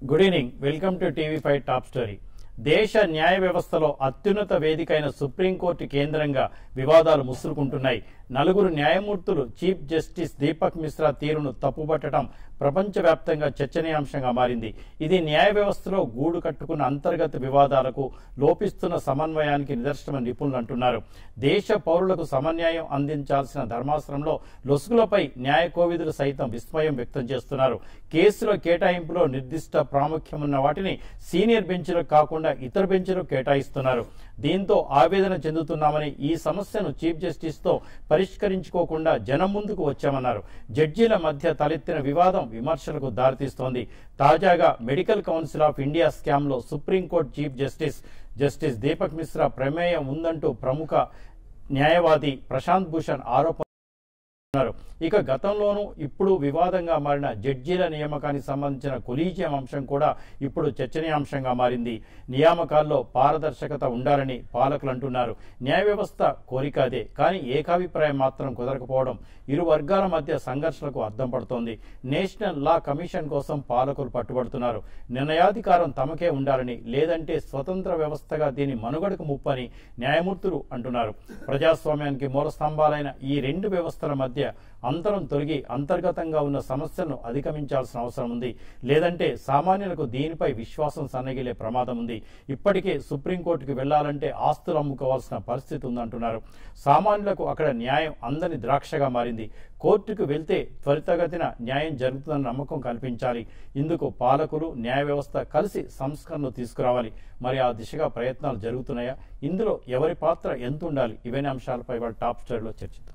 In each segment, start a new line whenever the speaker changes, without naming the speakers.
Good evening welcome to TV five top story దేశ న్యాయ వ్యవస్థలో అత్యున్నత వేదిక అయిన సుప్రీంకోర్టు కేంద్రంగా వివాదాలు ముసురుకుంటున్నాయి నలుగురు న్యాయమూర్తులు చీఫ్ జస్టిస్ దీపక్ మిశ్రా తీరును తప్పుపట్టడం ప్రపంచవ్యాప్తంగా చర్చనీయాంశంగా మారింది ఇది న్యాయ వ్యవస్థలో గూడు కట్టుకున్న అంతర్గత వివాదాలకు లోపిస్తున్న సమన్వయానికి నిదర్శనమని నిపుణులు అంటున్నారు దేశ పౌరులకు సమన్యాయం అందించాల్సిన ధర్మాసనంలో లొసుగులపై న్యాయ కోవిదులు సైతం విస్మయం వ్యక్తం చేస్తున్నారు కేసుల కేటాయింపులో నిర్దిష్ట ప్రాముఖ్యం ఉన్న వాటిని సీనియర్ బెంచ్లకు కాకుండా ఇతర బెంచ్లకు కేటాయిస్తున్నారు దీంతో ఆవేదన చెందుతున్నామని ఈ సమస్యను చీఫ్ జస్టిస్ తో పరిష్కరించుకోకుండా జనం ముందుకు వచ్చామన్నారు జడ్జీల మధ్య తలెత్తిన వివాదం విమర్శలకు దారితీస్తోంది తాజాగా medical council of India scam లో supreme court chief justice justice Deepak Mishra ప్రమేయం ఉందంటూ ప్రముఖ న్యాయవాది ప్రశాంత్ భూషణ్ ఆరోపణ ఉన్నారు ఇక గతంలోనూ ఇప్పుడు వివాదంగా మారిన జడ్జీల నియామకానికి సంబంధించిన కొలీజియం అంశం కూడా ఇప్పుడు చర్చనీయాంశంగా మారింది నియామకాల్లో పారదర్శకత ఉండాలని పాలకులు అంటున్నారు న్యాయ వ్యవస్థ కోరిక అదే కానీ ఏకాభిప్రాయం మాత్రం కుదరకపోవడం ఇరు వర్గాల మధ్య సంఘర్షణకు అద్దం పడుతోంది నేషనల్ లా కమిషన్ కోసం పాలకులు పట్టుబడుతున్నారు నిర్ణయాధికారం తమకే ఉండాలని లేదంటే స్వతంత్ర వ్యవస్థగా దీని మనుగడకు ముప్పని న్యాయమూర్తులు అంటున్నారు ప్రజాస్వామ్యానికి మూల స్తంభాలైన ఈ రెండు వ్యవస్థల మధ్య అంతరం తొలగి అంతర్గతంగా ఉన్న సమస్యలను అధిగమించాల్సిన అవసరం ఉంది లేదంటే సామాన్యులకు దీనిపై విశ్వాసం సన్నగిలే ప్రమాదం ఉంది ఇప్పటికే సుప్రీంకోర్టుకు వెళ్లాలంటే ఆస్తులు అమ్ముకోవాల్సిన పరిస్థితి ఉందంటున్నారు సామాన్యులకు అక్కడ న్యాయం అందని ద్రాక్షగా మారింది కోర్టుకు వెళ్తే త్వరితగతిన న్యాయం జరుగుతుందన్న నమ్మకం కల్పించాలి ఇందుకు పాలకులు న్యాయ వ్యవస్థ కలిసి సంస్కరణలు తీసుకురావాలి మరి ఆ దిశగా ప్రయత్నాలు జరుగుతున్నాయా ఇందులో ఎవరి పాత్ర ఎంత ఉండాలి ఇవన్నీ అంశాలపై వాళ్ళ టాప్ స్టోరీలో చర్చిద్దాం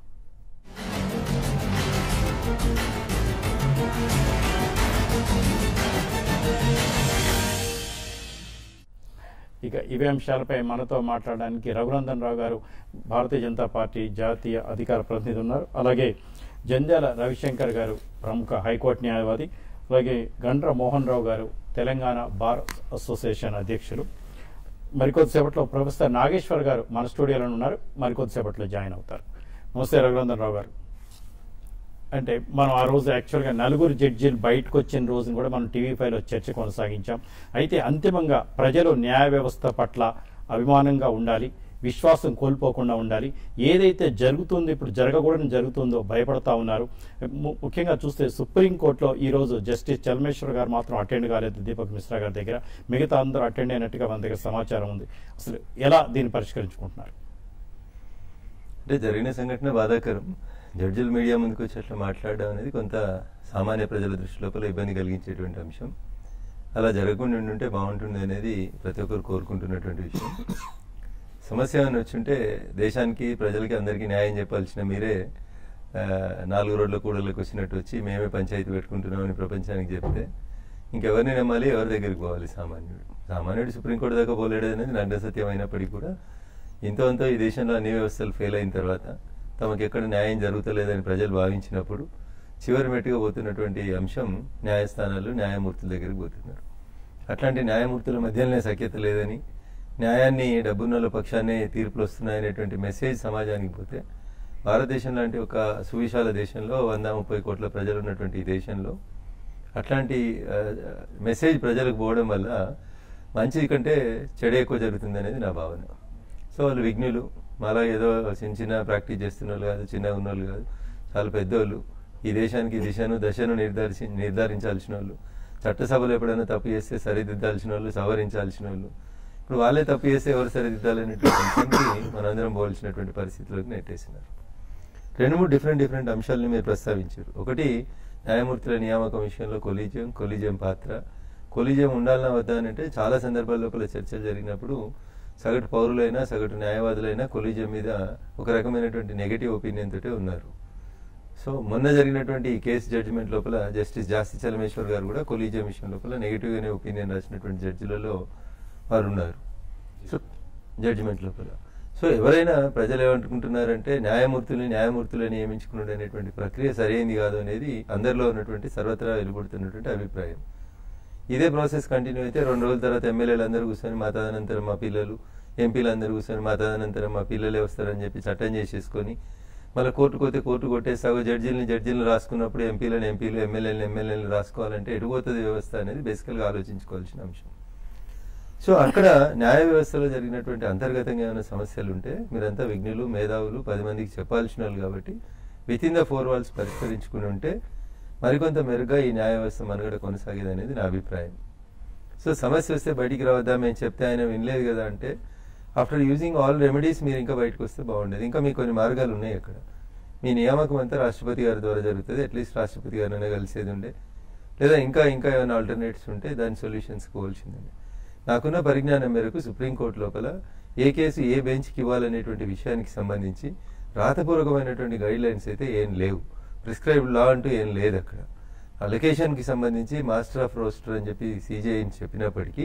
ఇక ఇవే అంశాలపై మనతో మాట్లాడడానికి రఘునందన్ రావు గారు భారతీయ జనతా పార్టీ జాతీయ అధికార ప్రతినిధి ఉన్నారు అలాగే జంధ్యాల రవిశంకర్ గారు ప్రముఖ హైకోర్టు న్యాయవాది అలాగే గండ్ర మోహన్ రావు గారు తెలంగాణ బార్ అసోసియేషన్ అధ్యక్షులు మరికొద్దిసేపట్లో ప్రొఫెసర్ నాగేశ్వర్ గారు మన స్టూడియోలో ఉన్నారు మరికొద్దిసేపట్లో జాయిన్ అవుతారు నమస్తే రఘునందన్ రావు గారు అంటే మనం ఆ రోజు యాక్చువల్గా నలుగురు జడ్జీలు బయటకు వచ్చిన రోజున కూడా మనం టీవీ ఫైవ్లో చర్చ కొనసాగించాం అయితే అంతిమంగా ప్రజలు న్యాయ వ్యవస్థ పట్ల అభిమానంగా ఉండాలి విశ్వాసం కోల్పోకుండా ఉండాలి ఏదైతే జరుగుతుందో ఇప్పుడు జరగకూడని జరుగుతుందో భయపడతా ఉన్నారు ము- ముఖ్యంగా చూస్తే సుప్రీంకోర్టులో ఈ రోజు జస్టిస్ చలమేశ్వర్ గారు మాత్రం అటెండ్ కాలేదు దీపక్ మిశ్రా గారి దగ్గర మిగతా అందరూ అటెండ్ అయినట్టుగా మన దగ్గర సమాచారం ఉంది అసలు ఎలా దీన్ని పరిష్కరించుకుంటున్నారు
అంటే జరిగిన సంఘటన బాధాకరం జడ్జిలు మీడియా ముందుకు వచ్చి అట్లా మాట్లాడడం అనేది కొంత సామాన్య ప్రజల దృష్టి లోపల ఇబ్బంది కలిగించేటువంటి అంశం అలా జరగకుండా ఉంటే బాగుంటుంది అనేది ప్రతి ఒక్కరు కోరుకుంటున్నటువంటి విషయం సమస్య అని వచ్చుంటే దేశానికి ప్రజలకి అందరికీ న్యాయం చెప్పాల్సిన మీరే ఆ, నాలుగు రోడ్ల కూడలకు వచ్చినట్టు వచ్చి మేమే పంచాయతీ పెట్టుకుంటున్నామని ప్రపంచానికి చెప్తే ఇంకెవరిని నమ్మాలి ఎవరి దగ్గరికి పోవాలి సామాన్యుడు సామాన్యుడు సుప్రీంకోర్టు దాకా పోలేడు అనేది నండ సత్యం అయినప్పటికీ కూడా ఇంతో అంతో ఈ దేశంలో అన్ని వ్యవస్థలు ఫెయిల్ అయిన తర్వాత తమకు ఎక్కడ న్యాయం జరుగుతలేదని ప్రజలు భావించినప్పుడు చివరి మెట్టుగా పోతున్నటువంటి అంశం న్యాయస్థానాలు న్యాయమూర్తుల దగ్గరికి పోతున్నారు అట్లాంటి న్యాయమూర్తుల మధ్యలోనే సఖ్యత లేదని న్యాయాన్ని డబ్బున్నల పక్షాన్నే తీర్పులు వస్తున్నాయనేటువంటి మెసేజ్ సమాజానికి పోతే భారతదేశం లాంటి ఒక సువిశాల దేశంలో వంద ముప్పై కోట్ల ప్రజలు ఉన్నటువంటి ఈ దేశంలో అట్లాంటి ఆ, మెసేజ్ ప్రజలకు పోవడం వల్ల మంచి కంటే చెడు ఎక్కువ జరుగుతుంది అనేది నా భావన సో వాళ్ళు విఘ్నులు మళ్ళా ఏదో చిన్న చిన్న ప్రాక్టీస్ చేస్తున్న వాళ్ళు కాదు చిన్నగా ఉన్న వాళ్ళు కాదు చాలా పెద్దోళ్ళు ఈ దేశానికి దిశను దశను నిర్ధారించి నిర్ధారించాల్సిన వాళ్ళు చట్టసభలు ఎప్పుడైనా తప్పు చేస్తే సరిదిద్దాల్సిన వాళ్ళు సవరించాల్సిన వాళ్ళు ఇప్పుడు వాళ్ళే తప్పు చేస్తే ఎవరు సరిదిద్దాలనేటువంటి అంశానికి మనందరం పోవాల్సినటువంటి పరిస్థితిలోకి నెట్టేసినారు రెండు మూడు డిఫరెంట్ డిఫరెంట్ అంశాలను మీరు ప్రస్తావించారు ఒకటి న్యాయమూర్తుల నియామకం విషయంలో కొలీజియం కొలీజియం పాత్ర కొలీజియం ఉండాలన్నా వద్దా అని అంటే చాలా సందర్భాల లోపల చర్చలు జరిగినప్పుడు సగటు పౌరులైనా సగటు న్యాయవాదులైనా కొలీజియం మీద ఒక రకమైనటువంటి నెగటివ్ ఒపీనియన్ తోటే ఉన్నారు సో మొన్న జరిగినటువంటి ఈ కేసు జడ్జిమెంట్ లోపల జస్టిస్ జాస్తి చలమేశ్వర్ గారు కూడా కొలీజియం విషయం లోపల నెగిటివ్ గానే ఒపీనియన్ రాసినటువంటి జడ్జిలలో వారు ఉన్నారు సో జడ్జిమెంట్ లోపల సో ఎవరైనా ప్రజలు ఏమనుకుంటున్నారంటే న్యాయమూర్తుల్ని న్యాయమూర్తులు నియమించుకున్నాడు అనేటువంటి ప్రక్రియ సరైంది కాదు అనేది అందరిలో ఉన్నటువంటి సర్వత్రా వెలువడుతున్నటువంటి అభిప్రాయం ఇదే ప్రాసెస్ కంటిన్యూ అయితే రెండు రోజుల తర్వాత ఎమ్మెల్యేలు అందరూ కూర్చొని మా తదనంతరం మా పిల్లలు ఎంపీలు అందరూ కూర్చొని మా తదనంతరం మా పిల్లలే వస్తారని చెప్పి చట్టం చేసేసుకొని మళ్ళీ కోర్టుకు పోతే కోర్టు కొట్టేస్తాగో జడ్జీలని జడ్జీలను రాసుకున్నప్పుడు ఎంపీలను ఎంపీలు ఎమ్మెల్యేలను ఎమ్మెల్యేలను రాసుకోవాలంటే ఎటుపోతుంది వ్యవస్థ అనేది బేసికల్గా ఆలోచించుకోవాల్సిన అంశం సో అక్కడ న్యాయ వ్యవస్థలో జరిగినటువంటి అంతర్గతంగా ఏమైనా సమస్యలు ఉంటే మీరంతా విఘ్నులు మేధావులు పది మందికి చెప్పాల్సిన వాళ్ళు కాబట్టి within the four walls పరిష్కరించుకుని ఉంటే మరికొంత మెరుగ్గా ఈ న్యాయ వ్యవస్థ మనుగడ కొనసాగేది అనేది నా అభిప్రాయం సో సమస్య వస్తే బయటికి రావద్దా మేము చెప్తే ఆయన వినలేదు కదా అంటే ఆఫ్టర్ యూజింగ్ ఆల్ రెమెడీస్ మీరు ఇంకా బయటకు వస్తే బాగుండేది ఇంకా మీకు కొన్ని మార్గాలు ఉన్నాయి అక్కడ మీ నియామకం అంతా రాష్ట్రపతి గారి ద్వారా జరుగుతుంది అట్లీస్ట్ రాష్ట్రపతి గారినే కలిసేది ఉండే లేదా ఇంకా ఇంకా ఏమైనా ఆల్టర్నేటివ్స్ ఉంటే దాని సొల్యూషన్స్ కోవాల్సిందండి నాకున్న పరిజ్ఞానం మేరకు సుప్రీంకోర్టు లోపల ఏ కేసు ఏ బెంచ్కి ఇవ్వాలనేటువంటి విషయానికి సంబంధించి రాతపూర్వకమైనటువంటి గైడ్ లైన్స్ అయితే ఏం లేవు ప్రిస్క్రైబ్డ్ లా అంటూ ఏం లేదు అక్కడ అలొకేషన్కి సంబంధించి మాస్టర్ ఆఫ్ రోస్టర్ అని చెప్పి సీజేఐ అని చెప్పినప్పటికీ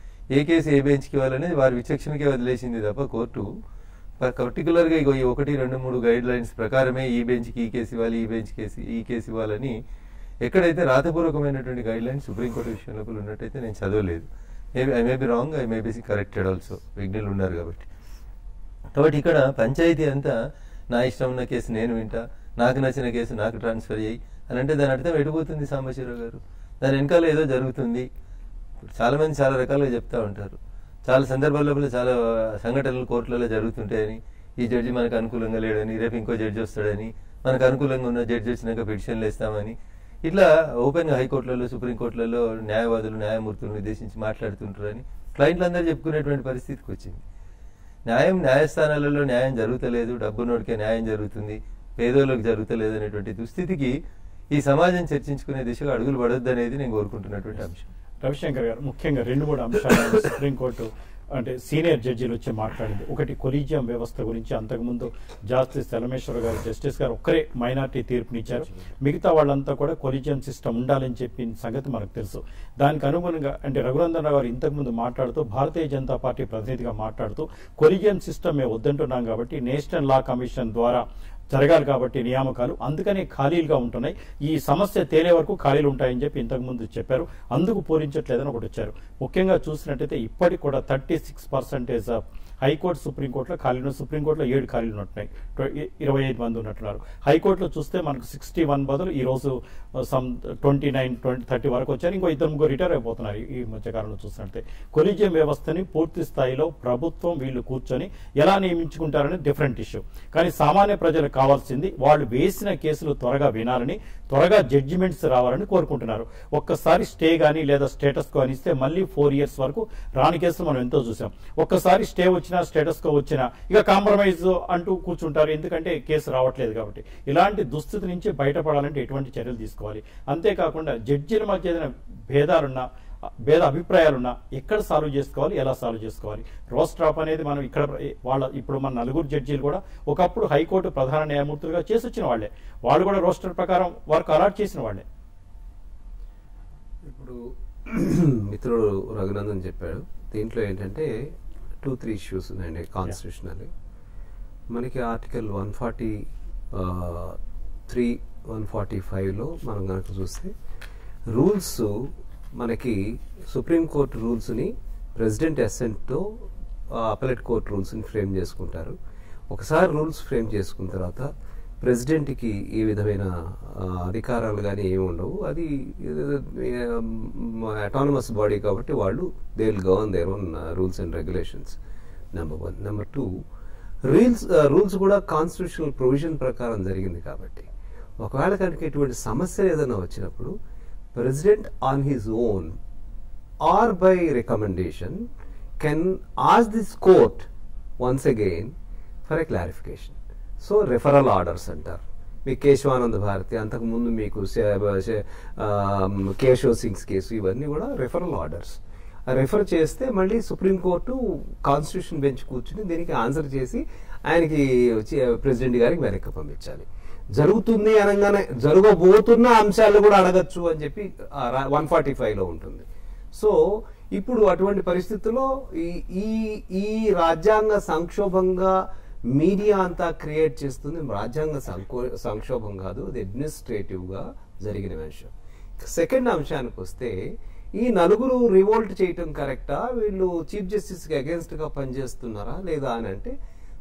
ఏ కేసు ఏ బెంచ్కి ఇవ్వాలనేది వారి విచక్షణకే వదిలేసింది తప్ప కోర్టు పర్టికులర్గా ఇగో ఈ ఒకటి రెండు మూడు గైడ్ లైన్స్ ప్రకారమే ఈ బెంచ్కి ఈ కేసు ఇవ్వాలి ఈ బెంచ్ కేసు ఈ కేసు ఇవ్వాలని ఎక్కడైతే రాతపూర్వకమైనటువంటి గైడ్ లైన్స్ సుప్రీంకోర్టు విషయం లోపల ఉన్నట్టయితే నేను చదవలేదు maybe I may be wrong I may be corrected also విఘ్నులు ఉన్నారు కాబట్టి కాబట్టి ఇక్కడ పంచాయతీ అంతా నా ఇష్టం ఉన్న కేసు నేను వింటా నాకు నచ్చిన కేసు నాకు ట్రాన్స్ఫర్ చేయి అని అంటే దాని అర్థం ఎడిపోతుంది సాంబశివరావు గారు దాని వెనకాల ఏదో జరుగుతుంది ఇప్పుడు చాలా మంది చాలా రకాలుగా చెప్తా ఉంటారు చాలా సందర్భాల్లో చాలా సంఘటనలు కోర్టులలో జరుగుతుంటాయని ఈ జడ్జి మనకు అనుకూలంగా లేడని రేపు ఇంకో జడ్జి వస్తాడని మనకు అనుకూలంగా ఉన్న జడ్జి వచ్చినాక పిటిషన్లు వేస్తామని ఇట్లా ఓపెన్ హైకోర్టులలో సుప్రీంకోర్టులలో న్యాయవాదులు న్యాయమూర్తులను ఉద్దేశించి మాట్లాడుతుంటారని క్లయింట్లు అందరూ చెప్పుకునేటువంటి పరిస్థితికి వచ్చింది న్యాయం న్యాయస్థానాలలో న్యాయం జరుగుతలేదు డబ్బునోడికే న్యాయం జరుగుతుంది పేదోళ్ళకి జరుగుతలేదు అనేటువంటి దుస్థితికి ఈ సమాజం చర్చించుకునే దిశగా అడుగులు పడొద్దు అనేది నేను కోరుకుంటున్నటువంటి అంశం
రవిశంకర్ గారు ముఖ్యంగా రెండు మూడు అంశాలు సుప్రీంకోర్టు అంటే సీనియర్ జడ్జీలు వచ్చి మాట్లాడింది ఒకటి కొలీజియం వ్యవస్థ గురించి అంతకుముందు జస్టిస్ తెలమేశ్వర గారు జస్టిస్ గారు ఒక్కరే మైనార్టీ తీర్పునిచ్చారు మిగతా వాళ్ళంతా కూడా కొలీజియం సిస్టమ్ ఉండాలని చెప్పిన సంగతి మనకు తెలుసు దానికి అనుగుణంగా అంటే రఘునందన్ రావు గారు ఇంతకుముందు మాట్లాడుతూ భారతీయ జనతా పార్టీ ప్రతినిధిగా మాట్లాడుతూ కొలీజియం సిస్టమ్ మేము వద్దంటున్నాం కాబట్టి నేషనల్ లా కమిషన్ ద్వారా జరగాలి కాబట్టి నియామకాలు అందుకని ఖాళీలుగా ఉంటున్నాయి ఈ సమస్య తేలే వరకు ఖాళీలు ఉంటాయని చెప్పి ఇంతకుముందు చెప్పారు అందుకు పూరించట్లేదని ఒకటి వచ్చారు ముఖ్యంగా చూసినట్టయితే ఇప్పటికి కూడా థర్టీ సిక్స్ పర్సెంటేజ్ హైకోర్టు సుప్రీంకోర్టులో ఖాళీలు సుప్రీంకోర్టులో ఏడు ఖాళీలు ఉంటున్నాయి ట్వ- ఇరవై ఐదు మంది ఉన్నట్టున్నారు హైకోర్టులో చూస్తే మనకు సిక్స్టీ వన్ బదులు ఈ రోజు some twenty nine twenty thirty వరకు వచ్చారు ఇంకో ఇద్దరు ముగ్గురు రిటైర్ అయిపోతున్నారు ఈ- ఈ మధ్యకాలంలో చూసినట్టే కొలీజియం వ్యవస్థని పూర్తి స్థాయిలో ప్రభుత్వం వీళ్ళు కూర్చొని ఎలా నియమించుకుంటారని డిఫరెంట్ ఇష్యూ కానీ సామాన్య ప్రజలకు కావాల్సింది వాళ్ళు వేసిన కేసులు త్వరగా వినాలని త్వరగా జడ్జిమెంట్స్ రావాలని కోరుకుంటున్నారు ఒక్కసారి స్టే గానీ లేదా స్టేటస్ కో అని ఇస్తే మళ్ళీ ఫోర్ ఇయర్స్ వరకు రాని కేసులు మనం ఎంతో చూసాం ఒక్కసారి స్టే వచ్చినా స్టేటస్ కో వచ్చినా ఇక కాంప్రమైజ్ అంటూ కూర్చుంటారు ఎందుకంటే కేసు రావట్లేదు కాబట్టి ఇలాంటి దుస్థితి నుంచి బయటపడాలంటే ఎటువంటి చర్యలు తీసుకోవాలి అంతేకాకుండా జడ్జీల మధ్య ఏదైనా భేదాలున్నా భేద అభిప్రాయాలున్నా ఎక్కడ సాల్వ్ చేసుకోవాలి ఎలా సాల్వ్ చేసుకోవాలి రోస్ట్రాప్ అనేది మనం ఇక్కడ వాళ్ళ ఇప్పుడు మన నలుగురు జడ్జీలు కూడా ఒకప్పుడు హైకోర్టు ప్రధాన న్యాయమూర్తులుగా చేసి వచ్చిన వాళ్ళే వాళ్ళు కూడా రోస్టర్ ప్రకారం వర్క్ అలాట్ చేసిన వాళ్ళే
ఇప్పుడు మిత్రుడు రఘునందన్ చెప్పాడు దీంట్లో ఏంటంటే టూ త్రీ ఇష్యూస్ ఉన్నాయండి కాన్స్టిట్యూషనల్ మనకి article one forty three one forty ఫైవ్లో మనం కనుక చూస్తే రూల్స్ మనకి సుప్రీంకోర్టు రూల్స్ని ప్రెసిడెంట్ అసెంట్తో అపలెట్ కోర్ట్ రూల్స్ని ఫ్రేమ్ చేసుకుంటారు ఒకసారి రూల్స్ ఫ్రేమ్ చేసుకున్న తర్వాత ప్రెసిడెంట్కి ఏ విధమైన ఆ, అధికారాలు కానీ ఏమి ఉండవు అది అటానమస్ బాడీ కాబట్టి వాళ్ళు they will govern their own rules and regulations number one number two rules rules కూడా కాన్స్టిట్యూషనల్ ప్రొవిజన్ ప్రకారం జరిగింది కాబట్టి ఒకవేళ కనుక ఇటువంటి సమస్య ఏదైనా వచ్చినప్పుడు president on his own or by recommendation can ask this court once again for a clarification so referral orders అంటారు మీ కేశవానంద భారతి అంతకుముందు మీకు శ- శ- ఆ, కేశవ్ సింగ్స్ కేసు ఇవన్నీ కూడా రెఫరల్ ఆర్డర్స్ రెఫర్ చేస్తే మళ్ళీ సుప్రీంకోర్టు కాన్స్టిట్యూషన్ బెంచ్ కూర్చుని దీనికి ఆన్సర్ చేసి ఆయనకి వచ్చి ప్రెసిడెంట్ గారికి వెనక్కి పంపించాలి జరుగుతుంది అనగానే జరగబోతున్న అంశాలు కూడా అడగచ్చు అని చెప్పి వన్ ఫార్టీ లో ఉంటుంది సో ఇప్పుడు అటువంటి పరిస్థితుల్లో ఈ ఈ ఈ రాజ్యాంగ సంక్షోభంగా మీడియా అంతా క్రియేట్ చేస్తుంది రాజ్యాంగ సంకో- సంక్షోభం కాదు అది అడ్మినిస్ట్రేటివ్ గా జరిగిన విషయం సెకండ్ అంశానికి వస్తే ఈ నలుగురు రివోల్ట్ చేయటం కరెక్టా వీళ్ళు చీఫ్ జస్టిస్ కి అగేన్స్ట్ గా పనిచేస్తున్నారా లేదా అని అంటే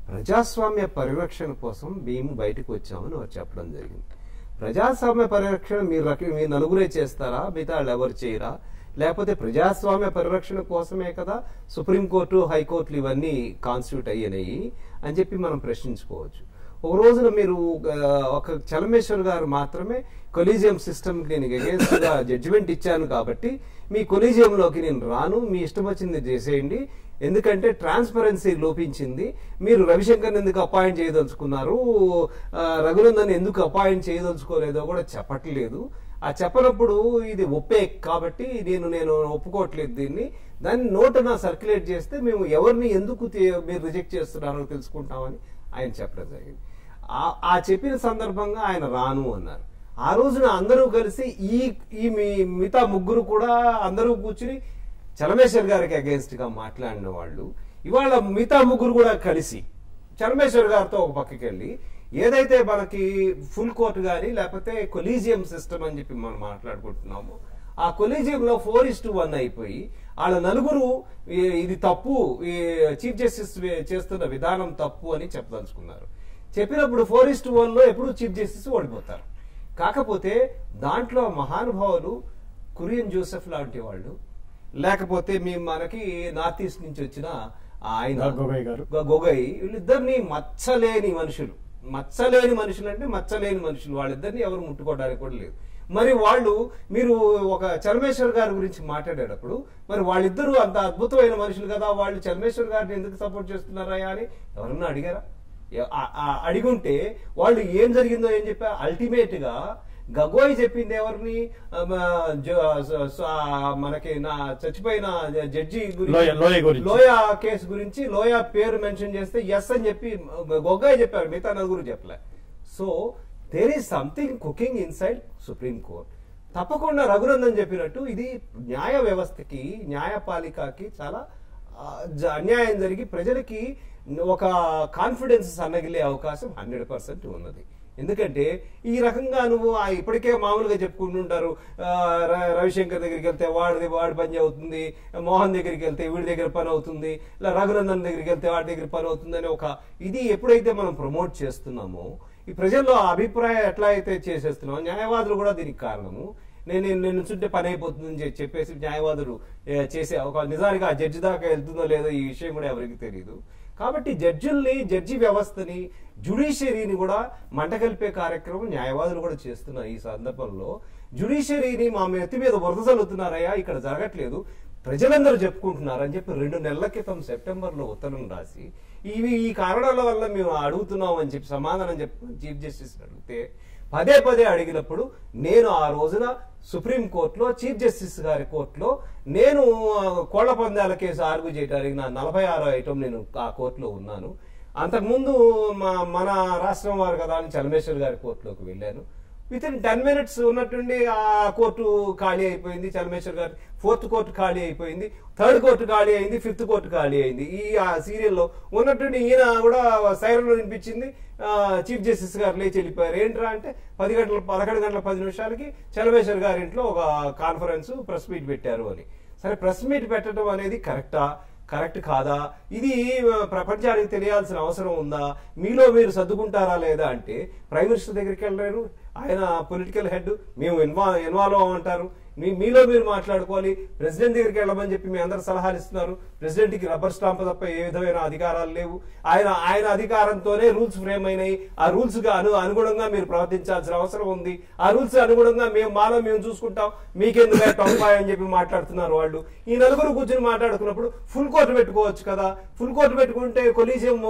ప్రజాస్వామ్య పరిరక్షణ కోసం మేము బయటకు వచ్చామని వారు చెప్పడం జరిగింది ప్రజాస్వామ్య పరిరక్షణ మీరు రక- మీ నలుగురే చేస్తారా మిగతా వాళ్ళు ఎవరు చేయరా లేకపోతే ప్రజాస్వామ్య పరిరక్షణ కోసమే కదా సుప్రీంకోర్టు హైకోర్టులు ఇవన్నీ కాన్స్టిట్యూట్ అయ్యినాయి అని చెప్పి మనం ప్రశ్నించుకోవచ్చు ఒక రోజున మీరు ఆ, ఒక చలమేశ్వర్ గారు మాత్రమే కొలీజియం సిస్టమ్ నేను against గా జడ్జిమెంట్ ఇచ్చాను కాబట్టి మీ కొలీజియంలోకి నేను రాను మీ ఇష్టం వచ్చింది చేసేయండి ఎందుకంటే ట్రాన్స్పరెన్సీ లోపించింది మీరు రవిశంకర్ ఎందుకు అపాయింట్ చేయదలుచుకున్నారు ఆ, రఘునందన్ ఎందుకు అపాయింట్ చేయదలుచుకోలేదో కూడా చెప్పట్లేదు ఆ చెప్పనప్పుడు ఇది ఒప్పే కాబట్టి నేను నేను ఒప్పుకోవట్లేదు దీన్ని దాన్ని నోటున సర్క్యులేట్ చేస్తే మేము ఎవరిని ఎందుకు తీ- మీరు రిజెక్ట్ చేస్తున్నారో తెలుసుకుంటామని ఆయన చెప్పడం జరిగింది ఆ- ఆ చెప్పిన సందర్భంగా ఆయన రాను అన్నారు ఆ రోజున అందరూ కలిసి ఈ ఈ మీ మిగతా ముగ్గురు కూడా అందరూ కూర్చుని చలమేశ్వర్ గారికి అగేన్స్ట్ గా మాట్లాడిన వాళ్ళు ఇవాళ మిగతా ముగ్గురు కూడా కలిసి చలమేశ్వర్ గారితో ఒక పక్కకి వెళ్ళి ఏదైతే మనకి ఫుల్ కోర్ట్ కానీ లేకపోతే కొలీజియం సిస్టమ్ అని చెప్పి మనం మాట్లాడుకుంటున్నాము ఆ కొలీజియం లో ఫోర్ ఇస్ టు వన్ అయిపోయి వాళ్ళ నలుగురు ఈ- ఇది తప్పు ఈ చీఫ్ జస్టిస్ చేస్తున్న విధానం తప్పు అని చెప్పదలుచుకున్నారు చెప్పినప్పుడు ఫోర్ ఇస్ టు వన్ లో ఎప్పుడు చీఫ్ జస్టిస్ ఓడిపోతారు కాకపోతే దాంట్లో మహానుభావులు కురియన్ జోసెఫ్ లాంటి వాళ్ళు లేకపోతే మీ మనకి నార్త్ ఈస్ట్ నుంచి వచ్చిన ఆయన
గొగోయ్ గారు.
గొ- గొగోయ్ వీళ్ళిద్దరిని మచ్చలేని మనుషులు మచ్చలేని మనుషులు అంటే మచ్చలేని మనుషులు వాళ్ళిద్దరిని ఎవరు ముట్టుకోవడానికి కూడా లేదు మరి వాళ్ళు మీరు ఒక చలమేశ్వర్ గారి గురించి మాట్లాడేటప్పుడు మరి వాళ్ళిద్దరూ అంత అద్భుతమైన మనుషులు కదా వాళ్ళు చలమేశ్వర్ గారిని ఎందుకు సపోర్ట్ చేస్తున్నారా అని ఎవరన్నా అడిగారా ఎ- ఆ- ఆ అడిగుంటే వాళ్ళు ఏం జరిగిందో ఏం చెప్పారు అల్టిమేట్ గా గగోయ్ చెప్పింది ఎవరిని ఆ, మ, జ- స- స- మనకి నా చచ్చిపోయిన జడ్జి
లోయ- లోయ గురించి.
లోయ కేసు గురించి లోయ పేరు మెన్షన్ చేస్తే ఎస్ అని చెప్పి గొగ్గాయ్ చెప్పారు మిగతా నలుగురు చెప్పలే so there is something cooking inside supreme court తప్పకుండా రఘునందన్ చెప్పినట్టు ఇది న్యాయ వ్యవస్థకి న్యాయపాలికకి చాలా ఆ, జ- అన్యాయం జరిగి ప్రజలకి ఒక కాన్ఫిడెన్స్ సన్నగిలే అవకాశం హండ్రెడ్ పర్సెంట్ ఉన్నది ఎందుకంటే ఈ రకంగా నువ్వు ఆ ఇప్పటికే మామూలుగా చెప్పుకుంటుంటారు ఆ, ర- రవిశంకర్ దగ్గరికి వెళ్తే వాడిది వాడి పని అవుతుంది మోహన్ దగ్గరికి వెళ్తే వీడి దగ్గర పని అవుతుంది ఇలా రఘునందన్ దగ్గరికి వెళ్తే వాడి దగ్గర పని అవుతుంది అని ఒక ఇది ఎప్పుడైతే మనం ప్రమోట్ చేస్తున్నామో ఈ ప్రజల్లో ఆ అభిప్రాయం ఎట్లా అయితే చేసేస్తున్నామో న్యాయవాదులు కూడా దీనికి కారణము నేను నేను చుంటే పని అయిపోతుందని చెప్పి- చెప్పేసి న్యాయవాదులు ఏ, చేసే ఒక నిజానికి ఆ జడ్జి దాకా వెళ్తుందో లేదో ఈ విషయం కూడా ఎవరికి తెలియదు కాబట్టి జడ్జిల్ని జడ్జి వ్యవస్థని జుడిషియరీని కూడా మంటగలిపే కార్యక్రమం న్యాయవాదులు కూడా చేస్తున్నారు ఈ సందర్భంలో జుడిషియరీని మా ఎత్తి మీద వరద చల్లుతున్నారయ్యా ఇక్కడ జరగట్లేదు ప్రజలందరూ చెప్పుకుంటున్నారు అని చెప్పి రెండు నెలల క్రితం సెప్టెంబర్ లో ఉత్తరం రాసి ఇవి ఈ కారణాల వల్ల మేము అడుగుతున్నాం అని చెప్పి సమాధానం చెప్పి చీఫ్ జస్టిస్ అడిగితే పదే పదే అడిగినప్పుడు నేను ఆ రోజున సుప్రీం కోర్టులో చీఫ్ జస్టిస్ గారి కోర్టులో నేను ఆ, కోళ్ల పందాల కేసు ఆర్గ్యూ చేయడానికి నా నలభై ఆరో ఐటమ్ నేను ఆ కోర్టులో ఉన్నాను అంతకుముందు మా మన రాష్ట్రం వారు కదా అని చలమేశ్వర్ గారి కోర్టులోకి వెళ్ళాను విత్ ఇన్ టెన్ మినిట్స్ ఉన్నట్టుండి ఆ కోర్టు ఖాళీ అయిపోయింది చలమేశ్వర్ గారి ఫోర్త్ కోర్టు ఖాళీ అయిపోయింది థర్డ్ కోర్టు ఖాళీ అయింది ఫిఫ్త్ కోర్టు ఖాళీ అయింది ఈ ఆ సీరియల్లో ఉన్నట్టుండి ఈయన కూడా సైరన్ వినిపించింది ఆ, చీఫ్ జస్టిస్ గారు లేచి వెళ్ళిపోయారు ఏంట్రా అంటే పది గంటల పదకొండు గంటల పది నిమిషాలకి చలమేశ్వర్ గారి ఇంట్లో ఒక కాన్ఫరెన్స్ ప్రెస్ మీట్ పెట్టారు అని సరే ప్రెస్ మీట్ పెట్టడం అనేది కరెక్టా కరెక్ట్ కాదా ఇది ఆ, ప్రపంచానికి తెలియాల్సిన అవసరం ఉందా మీలో మీరు సర్దుకుంటారా లేదా అంటే ప్రైమ్ మినిస్టర్ దగ్గరికి వెళ్ళలేరు ఆయన పొలిటికల్ హెడ్ మేము ఇన్వాల్వ్ ఇన్వాల్వ్ అవ్వమంటారు మీ మీలో మీరు మాట్లాడుకోవాలి ప్రెసిడెంట్ దగ్గరికి వెళ్ళమని చెప్పి మీ అందరు సలహాలు ఇస్తున్నారు ప్రెసిడెంట్ కి రబ్బర్ స్టాంప్ తప్ప ఏ విధమైన అధికారాలు లేవు ఆయన ఆయన అధికారంతోనే రూల్స్ ఫ్రేమ్ అయినాయి ఆ రూల్స్ గా అను అనుగుణంగా మీరు ప్రవర్తించాల్సిన అవసరం ఉంది ఆ రూల్స్ అనుగుణంగా మేము మాలో మేము చూసుకుంటాం మీకెందుకు టొంపాయ్ అని చెప్పి మాట్లాడుతున్నారు వాళ్ళు ఈ నలుగురు కూర్చొని మాట్లాడుకున్నప్పుడు ఫుల్ కోర్టు పెట్టుకోవచ్చు కదా ఫుల్ కోర్టు పెట్టుకుంటే కొలీజియం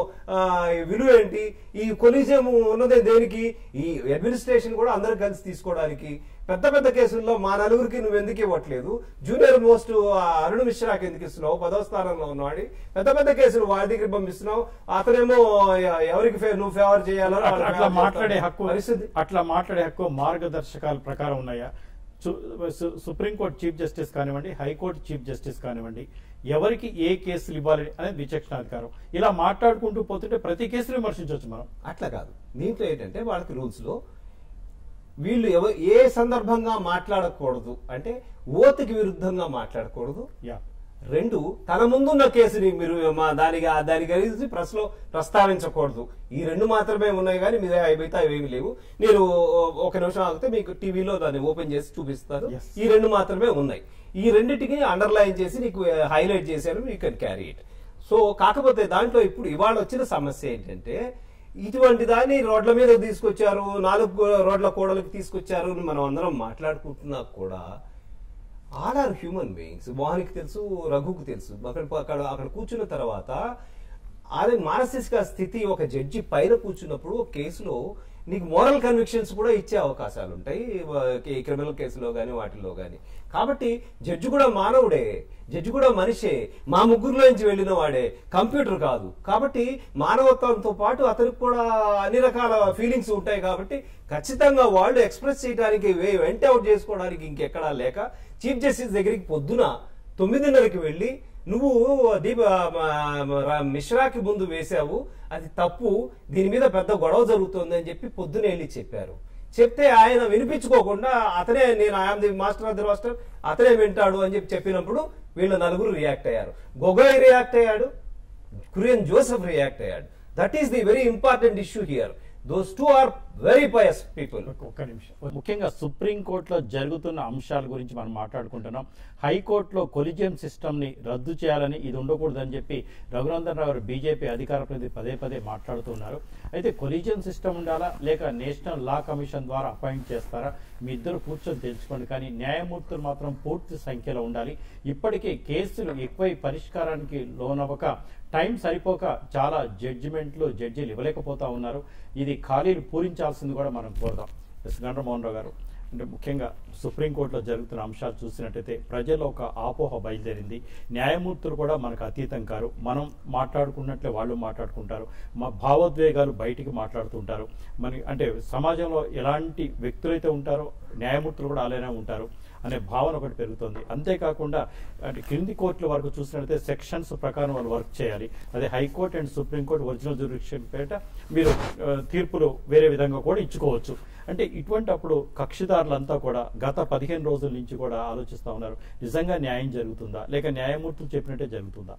విలువ ఏంటి ఈ కొలీజియం ఉన్నదే దేనికి ఈ అడ్మినిస్ట్రేషన్ కూడా అందరు కలిసి తీసుకోవడానికి పెద్ద పెద్ద కేసుల్లో మా నలుగురికి నువ్వు ఎందుకు ఇవ్వట్లేదు జూనియర్ మోస్ట్ అరుణ్ మిశ్రాకి ఎందుకు ఇస్తున్నావు పదవ స్థానంలో ఉన్నవాడి పెద్ద పెద్ద కేసులు వాడి దగ్గర పంపిస్తున్నావు అతనేమో ఎ- ఎవరికి ఫే- నువ్వు ఫేవర్ చేయాలో
అట్లా-
వాళ్ళకి
అట్లా
favor
మాట్లాడే
చేస్తావు.
హక్కు
పరిస్థితి
అట్లా మాట్లాడే హక్కు మార్గదర్శకాల ప్రకారం ఉన్నాయా సు- సు- సుప్రీంకోర్టు చీఫ్ జస్టిస్ కానివ్వండి హైకోర్టు చీఫ్ జస్టిస్ కానివ్వండి ఎవరికి ఏ కేసులు ఇవ్వాలి అనేది విచక్షణాధికారం ఇలా మాట్లాడుకుంటూ పోతుంటే ప్రతి కేసులు విమర్శించవచ్చు మనం
అట్లా కాదు దీంట్లో ఏంటంటే వాళ్ళకి రూల్స్ లో వీళ్ళు ఎవ ఏ సందర్భంగా మాట్లాడకూడదు అంటే ఓతుకి విరుద్ధంగా మాట్లాడకూడదు
యా
రెండు తన ముందున్న కేసుని మీరు మా దానికి దాని గురించి ప్రశ్నలో ప్రస్తావించకూడదు ఈ రెండు మాత్రమే ఉన్నాయి కానీ మీద మిగతా ఏమీ లేవు నేను ఒక నిమిషం ఆగితే మీకు టీవీలో దాన్ని ఓపెన్ చేసి చూపిస్తారు
Yes.
ఈ రెండు మాత్రమే ఉన్నాయి ఈ రెండింటికి అండర్లైన్ చేసి నీకు హైలైట్ చేశాను you can carry it so కాకపోతే దాంట్లో ఇప్పుడు ఇవాళ వచ్చిన సమస్య ఏంటంటే ఇటువంటి దాన్ని రోడ్ల మీద తీసుకొచ్చారు నాలుగు రోడ్ల కూడలకు తీసుకొచ్చారు అని మనం అందరం మాట్లాడుకుంటున్నా కూడా ఆల్ ఆర్ హ్యూమన్ బీయింగ్స్ వానికి తెలుసు రఘుకు తెలుసు అక్కడ అక్కడ అక్కడ కూర్చున్న తర్వాత అదే మానసిక స్థితి ఒక జడ్జి పైన కూర్చున్నప్పుడు ఒక కేసులో నీకు మోరల్ కన్విక్షన్స్ కూడా ఇచ్చే అవకాశాలు ఉంటాయి ఈ క్రిమినల్ కేసులో కానీ వాటిల్లో కానీ కాబట్టి జడ్జి కూడా మానవుడే జడ్జి కూడా మనిషే మా ముగ్గురులోంచి వెళ్ళిన వాడే కంప్యూటర్ కాదు కాబట్టి మానవత్వంతో పాటు అతనికి కూడా అన్ని రకాల ఫీలింగ్స్ ఉంటాయి కాబట్టి ఖచ్చితంగా వాళ్ళు ఎక్స్ప్రెస్ చేయడానికి వెంట అవుట్ చేసుకోవడానికి ఇంకెక్కడా లేక చీఫ్ జస్టిస్ దగ్గరికి పొద్దున తొమ్మిదిన్నరకి వెళ్ళి నువ్వు దీప రా- మిశ్రాకి ముందు వేశావు అది తప్పు దీని మీద పెద్ద గొడవ జరుగుతోంది అని చెప్పి పొద్దున వెళ్ళి చెప్పారు చెప్తే ఆయన వినిపించుకోకుండా అతనే నేను I'm the master of the master అతనే వింటాడు అని చెప్పి చెప్పినప్పుడు వీళ్ళ నలుగురు రియాక్ట్ అయ్యారు గొగోయ్ రియాక్ట్ అయ్యాడు కురియన్ జోసెఫ్ రియాక్ట్ అయ్యాడు that is the very important issue here those two are very pious people
ఒక్క నిమిషం ముఖ్యంగా సుప్రీంకోర్టులో జరుగుతున్న అంశాల గురించి మనం మాట్లాడుకుంటున్నాం హైకోర్టులో కొలిజియం సిస్టమ్ ని రద్దు చేయాలని ఇది ఉండకూడదని చెప్పి రఘునందన్ రావు గారు బీజేపీ అధికార ప్రతినిధి పదే పదే మాట్లాడుతున్నారు అయితే కొలిజియం సిస్టమ్ ఉండాలా లేక నేషనల్ లా కమిషన్ ద్వారా అపాయింట్ చేస్తారా మీ ఇద్దరు కూర్చొని తెలుసుకోండి కానీ న్యాయమూర్తులు మాత్రం పూర్తి సంఖ్యలో ఉండాలి ఇప్పటికే కేసులు ఎక్కువై పరిష్కారానికి లోనవ్వక టైం సరిపోక చాలా జడ్జిమెంట్లు జడ్జీలు ఇవ్వలేకపోతా ఉన్నారు ఇది ఖాళీలు పూరించాల్సింది కూడా మనం కోరుదాం ఎస్ గండ్రమోహన్ రావు గారు అంటే ముఖ్యంగా సుప్రీంకోర్టులో జరుగుతున్న అంశాలు చూసినట్టయితే ప్రజల్లో ఒక ఆపోహ బయలుదేరింది న్యాయమూర్తులు కూడా మనకు అతీతం కారు మనం మాట్లాడుకున్నట్లే వాళ్ళు మాట్లాడుకుంటారు మా భావోద్వేగాలు బయటికి మాట్లాడుతుంటారు మన అంటే సమాజంలో ఎలాంటి వ్యక్తులైతే ఉంటారో న్యాయమూర్తులు కూడా అలానే ఉంటారు అనే భావన ఒకటి పెరుగుతుంది అంతేకాకుండా అంటే క్రింది కోర్టుల వరకు చూసినట్లయితే సెక్షన్స్ ప్రకారం వాళ్ళు వర్క్ చేయాలి అదే high court and supreme court original jurisdiction పేట మీరు ఆ, తీర్పులు వేరే విధంగా కూడా ఇచ్చుకోవచ్చు అంటే ఇటువంటి అప్పుడు కక్షిదారులంతా కూడా గత పదిహేను రోజుల నుంచి కూడా ఆలోచిస్తా ఉన్నారు నిజంగా న్యాయం జరుగుతుందా లేక న్యాయమూర్తులు చెప్పినట్టే జరుగుతుందా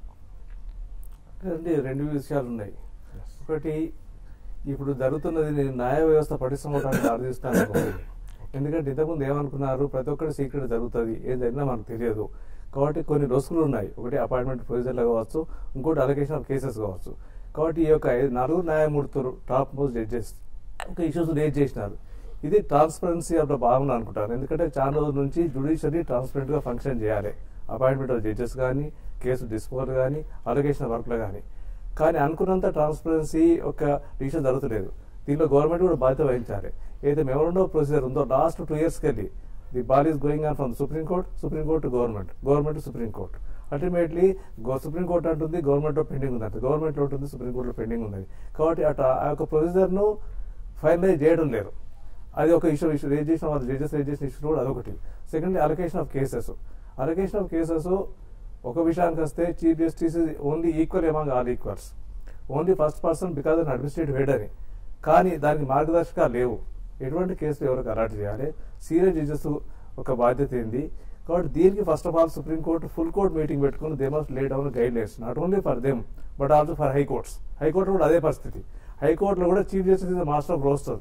అంటే రెండు విషయాలు ఉన్నాయి ఒకటి ఇప్పుడు జరుగుతున్నది నేను న్యాయ వ్యవస్థ పటిష్టమవడానికి దారితీస్తాను అనుకోలేదు. ఎందుకంటే ఇంతకుముందు ఏమనుకున్నారు ప్రతి ఒక్కటి సీక్రెట్ జరుగుతుంది ఏం జరిగినా మనకు తెలియదు కాబట్టి కొన్ని రొసుకులు ఉన్నాయి ఒకటి అపాయింట్మెంట్ ప్రొసీజర్లు కావచ్చు ఇంకోటి అలొకేషన్ ఆఫ్ కేసెస్ కావచ్చు కాబట్టి ఈ యొక్క ఐదు- నలుగురు న్యాయమూర్తులు టాప్ మోస్ట్ జడ్జెస్ ఒక ఇష్యూస్ రేజ్ చేసినారు ఇది ట్రాన్స్పరెన్సీ ఆఫ్ ద భావన అనుకుంటాను ఎందుకంటే చాలా రోజుల నుంచి జుడిషియరీ ట్రాన్స్పరెంట్ గా ఫంక్షన్ చేయాలి అపాయింట్మెంట్ ఆఫ్ జడ్జెస్ కానీ కేసు డిస్పోజల్ కానీ అలొకేషన్ వర్క్లో కానీ కానీ అనుకున్నంత ట్రాన్స్పరెన్సీ ఒక డిసిషన్ జరుగుతలేదు దీనిలో గవర్నమెంట్ కూడా బాధ్యత వహించాలి ఏదైతే మెమోరండో ప్రొసీజర్ ఉందో లాస్ట్ టూ ఇయర్స్కి వెళ్ళి the ball is going on from supreme court supreme court to government government to supreme court ultimately supreme court అంటుంది గవర్నమెంట్ లో పెండింగ్ ఉంది గవర్నమెంట్ లో ఉంటుంది సుప్రీం కోర్ట్ లో పెండింగ్ ఉంది కాబట్టి అట ఆ యొక్క ప్రొసీజర్ ను ఫైనలైజ్ చేయడం లేదు అది ఒక ఇష్యూ ఇష్యూ రేజ్ చేసిన వాళ్ళు జడ్జెస్ రేజ్ చేసిన ఇష్యూ కూడా అదొకటి secondly allocation of cases allocation of cases ఒక విషయానికి వస్తే chief justice only equal among all equals only first person because an administrative head అని కానీ దానికి మార్గదర్శకాలు లేవు ఎటువంటి కేసులు ఎవరికి అలాట్ చేయాలి సీనియర్ జడ్జెస్ ఒక బాధ్యత ఏంది కాబట్టి దీనికి first of all supreme court full court meeting పెట్టుకుని they must lay down guidelines not only for them but also for high courts high court కూడా అదే పరిస్థితి హైకోర్టులో కూడా chief justice is master of roster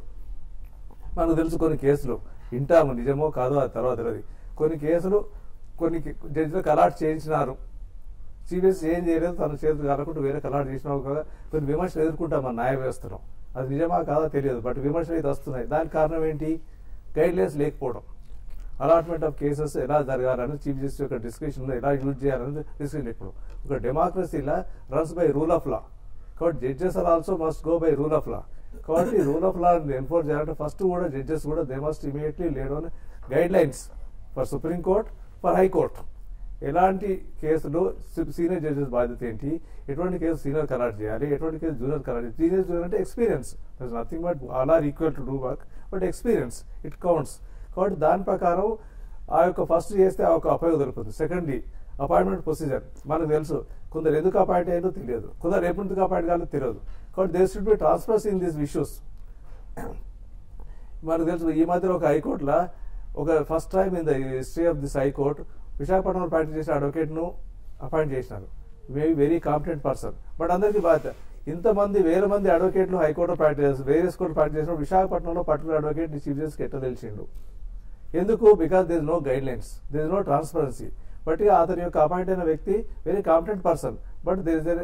మనకు తెలుసు కొన్ని కేసులు వింటాము నిజమో కాదో అది తర్వాత తెలియదు కొన్ని కేసులు కొన్ని జడ్జిలకు అలాట్ చేయించినారు సీరియస్ ఏం చేయలేదు తన చేతులు కలకుండా వేరే అలాట్ చేసినావు కదా కొన్ని విమర్శలు ఎదుర్కొంటాం మన న్యాయ వ్యవస్థలో అది నిజమా కాదో తెలియదు బట్ విమర్శలు అయితే వస్తున్నాయి దానికి కారణం ఏంటి గైడ్ లైన్స్ లేకపోవడం అలాట్మెంట్ ఆఫ్ కేసెస్ ఎలా జరగాలని చీఫ్ జస్టిస్ యొక్క డిస్కషన్ ఎలా యూజ్ చేయాలని డిస్కషన్ ఇప్పుడు ఒక డెమోక్రసీలా runs by rule of law కాబట్టి judges are also must go by rule of law కాబట్టి రూల్ ఆఫ్ లా ఎన్ఫోర్స్ చేయాలంటే ఫస్ట్ కూడా జడ్జెస్ కూడా they must immediately laid on guidelines for supreme court for high court ఎలాంటి కేసులు senior judges బాధ్యత ఏంటి ఎటువంటి కేసు సీనియర్ కలాట్ చేయాలి ఎటువంటి కేసు జూనియర్ కలాట్ చేయాలి సీనియర్ జూనియర్ అంటే experience nothing but all are equal to do work but experience it counts కాబట్టి దాని ప్రకారం ఆ యొక్క ఫస్ట్ చేస్తే ఆ యొక్క అపాయం దొరుకుతుంది సెకండ్లీ అపాయింట్మెంట్ ప్రొసీజర్ మనకు తెలుసు కొందరు ఎందుకు అపాయింట్ అయ్యారో తెలియదు కొందరు ఎప్పుడు ఎందుకు అపాయింట్ కావాలో తెలియదు కాబట్టి there should be transparency in these issues మనకు తెలుసు ఈ మధ్యలో ఒక హైకోర్టులో ఒక first time in the history of this high court విశాఖపట్నంలో ప్రాక్టీస్ చేసే అడ్వకేట్ ను అపాయింట్ చేసినారు maybe very competent person but అందరికీ బాధ్యత ఇంతమంది వేల మంది అడ్వకేట్లు హైకోర్టులో ప్రాక్టీస్ చేస్తారు వేరియస్ కోర్టు ప్రాక్టీస్ చేసినప్పుడు విశాఖపట్నంలో పర్టికులర్ అడ్వకేట్ చీఫ్ జస్టిస్కి ఎట్లా తెలిసిండు ఎందుకు because there no guidelines there no transparency but ఇక అతని యొక్క అపాయింట్ అయిన వ్యక్తి very competent person but there is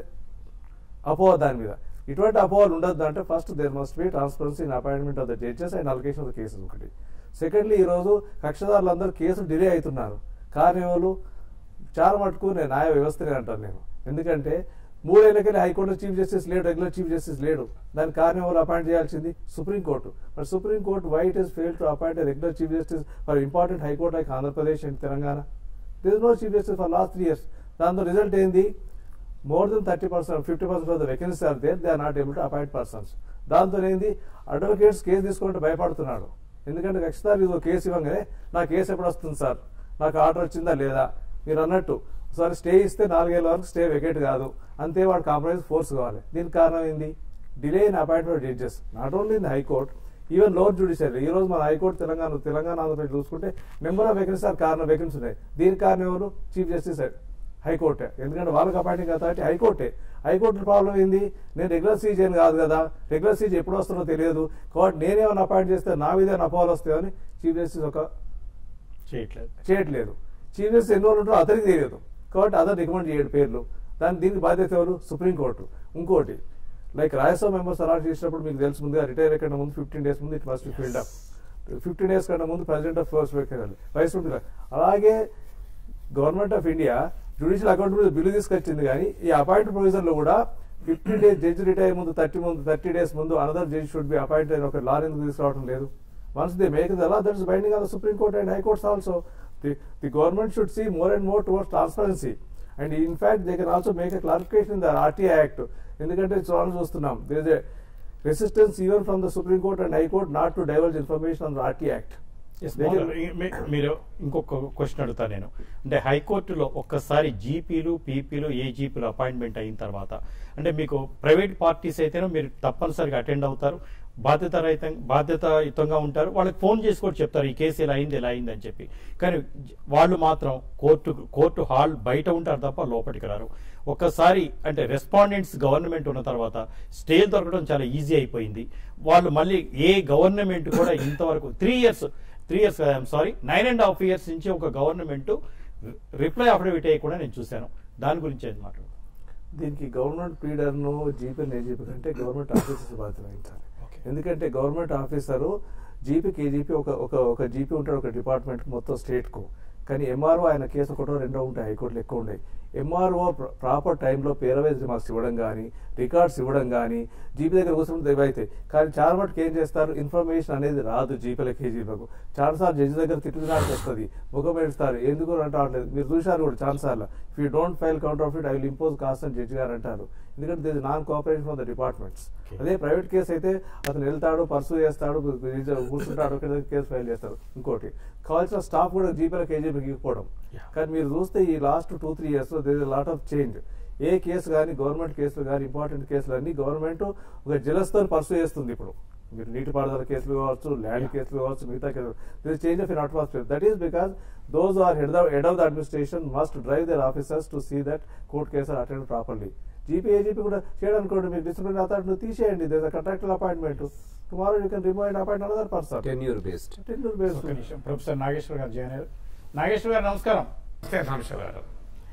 అపోహ దాని మీద ఇటువంటి అపోహలు ఉండొద్దు అంటే first there must be transparency in appointment of the judges and allocation of the cases ఒకటి సెకండ్లీ ఈ రోజు కక్షదారులందరూ కేసులు డిలే అవుతున్నారు కారణం చాలా మటుకు నేను న్యాయ వ్యవస్థనే అంటాను నేను ఎందుకంటే మూడేళ్ళకెళ్ళి హైకోర్టు చీఫ్ జస్టిస్ లేడు రెగ్యులర్ చీఫ్ జస్టిస్ లేడు దానికి కారణం ఎవరు అపాయింట్ చేయాల్సింది సుప్రీంకోర్టు మరి supreme court white is fail to appoint regular chief justice for important high court like Andhra Pradesh and Telangana this no chief justice for last three years దాంతో రిజల్ట్ ఏంది more than thirty percent fifty percent of the vacancy are there they are not able to appoint persons దాంతో ఏంది advocates case తీసుకుంటే భయపడుతున్నాడు ఎందుకంటే ఖచ్చితంగా ఇది ఒక కేసు ఇవ్వగానే నా కేసు ఎప్పుడు వస్తుంది సార్ నాకు ఆర్డర్ వచ్చిందా లేదా మీరు అన్నట్టు సార్ స్టే ఇస్తే నాలుగేళ్ల వరకు స్టే వెకేట్ కాదు అంతే వాడు కాంప్రమైజ్ ఫోర్స్ కావాలి దీనికి కారణం ఏంది delay in appointment judges not only in high court even lower judiciary ఈ రోజు మన హైకోర్టు తెలంగాణ తెలంగాణ ఆంధ్రప్రదేశ్ చూసుకుంటే నెంబర్ ఆఫ్ వేకెన్సీ ఆర్ కారణం వేకెన్సీ ఉన్నాయి దీనికి కారణం ఎవరు చీఫ్ జస్టిస్ హైకోర్టే ఎందుకంటే వాళ్ళకి అపాయింటింగ్ కాబట్టి హైకోర్టే హైకోర్టు ప్రాబ్లం ఏంది నేను రెగ్యులర్ సీజ్ అని కాదు కదా రెగ్యులర్ సీజ్ ఎప్పుడు వస్తుందో తెలియదు కాబట్టి నేనేమైనా అపాయింట్ చేస్తే నా మీద అపోహలు వస్తాయని చీఫ్ జస్టిస్ ఒక
చేయట్లేదు
చేయట్లేదు చీఫ్ జస్టిస్ ఎన్ని రోజులు ఉంటారో అతనికి తెలియదు కాబట్టి అతను రికమెండ్ చేయడు పేర్లు దాని దీనికి బాధ్యత ఎవరు సుప్రీంకోర్టు ఇంకోటి లైక్ రాజ్యసభ మెంబర్స్ అలాట్ చేసినప్పుడు మీకు తెలుసు ముందుగా రిటైర్ కన్నా ముందు ఫిఫ్టీన్ డేస్ ముందు it must be filled up fifteen days కన్నా ముందు president of first vice president అలాగే government of India judicial accountability bill తీసుకొచ్చింది కానీ ఈ అపాయింట్ ప్రొవిజన్ లో కూడా ఫిఫ్టీ డేస్ జడ్జి రిటైర్ ముందు థర్టీ ముందు థర్టీ డేస్ ముందు another judge should be appoint అయిన ఒక లా ఎందుకు తీసుకురావడం లేదు once they make the law that is binding on the supreme court and high courts also the the government should see more and more towards transparency and in fact they can also make a clarification in the RTI act ఎందుకంటే చూడాలని చూస్తున్నాం there is a resistance even from the supreme court and high court not to diverge information on the RT act
Yes, Mohan, ఈ- మీ- మీరు ఇంకొక question అడుగుతా నేను అంటే హైకోర్టులో ఒక్కసారి జీపీలు పీపీలు ఏజీపీలు అపాయింట్మెంట్ అయిన తర్వాత అంటే మీకు ప్రైవేట్ పార్టీస్ అయితేనే మీరు తప్పనిసరిగా అటెండ్ అవుతారు బాధ్యత బాధ్యతాయుతంగా ఉంటారు వాళ్ళకి ఫోన్ చేసి కూడా చెప్తారు ఈ కేసు ఇలా అయింది ఇలా అయింది అని చెప్పి కానీ జ- వాళ్ళు మాత్రం కోర్టు కోర్టు హాల్ బయట ఉంటారు తప్ప లోపలికి రారు ఒక్కసారి అంటే రెస్పాండెంట్స్ గవర్నమెంట్ ఉన్న తర్వాత స్టే దొరకడం చాలా ఈజీ అయిపోయింది వాళ్ళు మళ్ళీ ఏ గవర్నమెంట్ కూడా ఇంతవరకు three years three years I'm sorry nine and half years నుంచి ఒక గవర్నమెంట్ రిప్లై అఫిడవిట్ అయ్యి కూడా నేను చూశాను దాని గురించి ఏం మాట్లాడు
దీనికి గవర్నమెంట్ పీడర్ ను జీపీ ఏజీపీ కంటే గవర్నమెంట్ ఆఫీసర్స్ బాధ్యత వహించాలి
Okay.
ఎందుకంటే గవర్నమెంట్ ఆఫీసరు జీపీ కేజీపీ ఒక ఒక ఒక జీపీ ఉంటాడు ఒక డిపార్ట్మెంట్ మొత్తం స్టేట్ కు కానీ ఎంఆర్ఓ ఆయన కేసు ఒకటో రెండో ఉంటాయి హైకోర్టులో ఎక్కువ ఉన్నాయి ఎంఆర్ఓ ప్రాపర్ టైంలో పేరవైజ్ రిమార్క్స్ ఇవ్వడం కానీ రికార్డ్స్ ఇవ్వడం కానీ జీపీ దగ్గర కూర్చుంటే దయవైతే కానీ చాలా మటుకు ఏం చేస్తారు ఇన్ఫర్మేషన్ అనేది రాదు జీపీల కేజీపీలకు చాలాసార్లు జడ్జి దగ్గర తిట్టుకురాల్సి వస్తుంది ముఖం పెడతారు ఎందుకు అంటే రావట్లేదు మీరు చూశారు కూడా చాలాసార్లు if you don't file counter of it I will impose cost అని జడ్జి గారు అంటారు ఎందుకంటే this non cooperation from the departments
Okay.
అదే ప్రైవేట్ కేసు అయితే అతను వెళ్తాడు పర్సూ చేస్తాడు కూర్చుంటాడు ఒక దగ్గర కేసు ఫైల్ చేస్తాడు ఇంకోటి కావాల్సిన స్టాఫ్ కూడా జీపీల కేజీపీకి ఇవ్వకపోవడం
Yeah.
కానీ మీరు చూస్తే ఈ లాస్ట్ టూ త్రీ ఇయర్స్ లో దేర్ లాట్ ఆఫ్ చేంజ్ ఏ కేసు కానీ గవర్నమెంట్ కేసులు కానీ ఇంపార్టెంట్ కేసులు అన్ని గవర్నమెంట్ ఒక జలస్తో పర్సూ చేస్తుంది ఇప్పుడు మీరు నీటిపారుదల కేసులు కావచ్చు ల్యాండ్ కేసులు కావచ్చు మిగతా కేసులు this change of in atmosphere that is because those are head head of the administration must drive their officers to see that court case attend properly GP AGP కూడా చేయడానికి మీకు డిసిప్లిన్ అథారిటీ తీసేయండి there contractual appointment tomorrow you can remove and appoint another person
tenure based
tenure
ఒక
based
నిమిషం professor Nageshwar గారు join అయ్యారు నాగేశ్వర్ గారు నమస్కారం
నమస్కారం గారు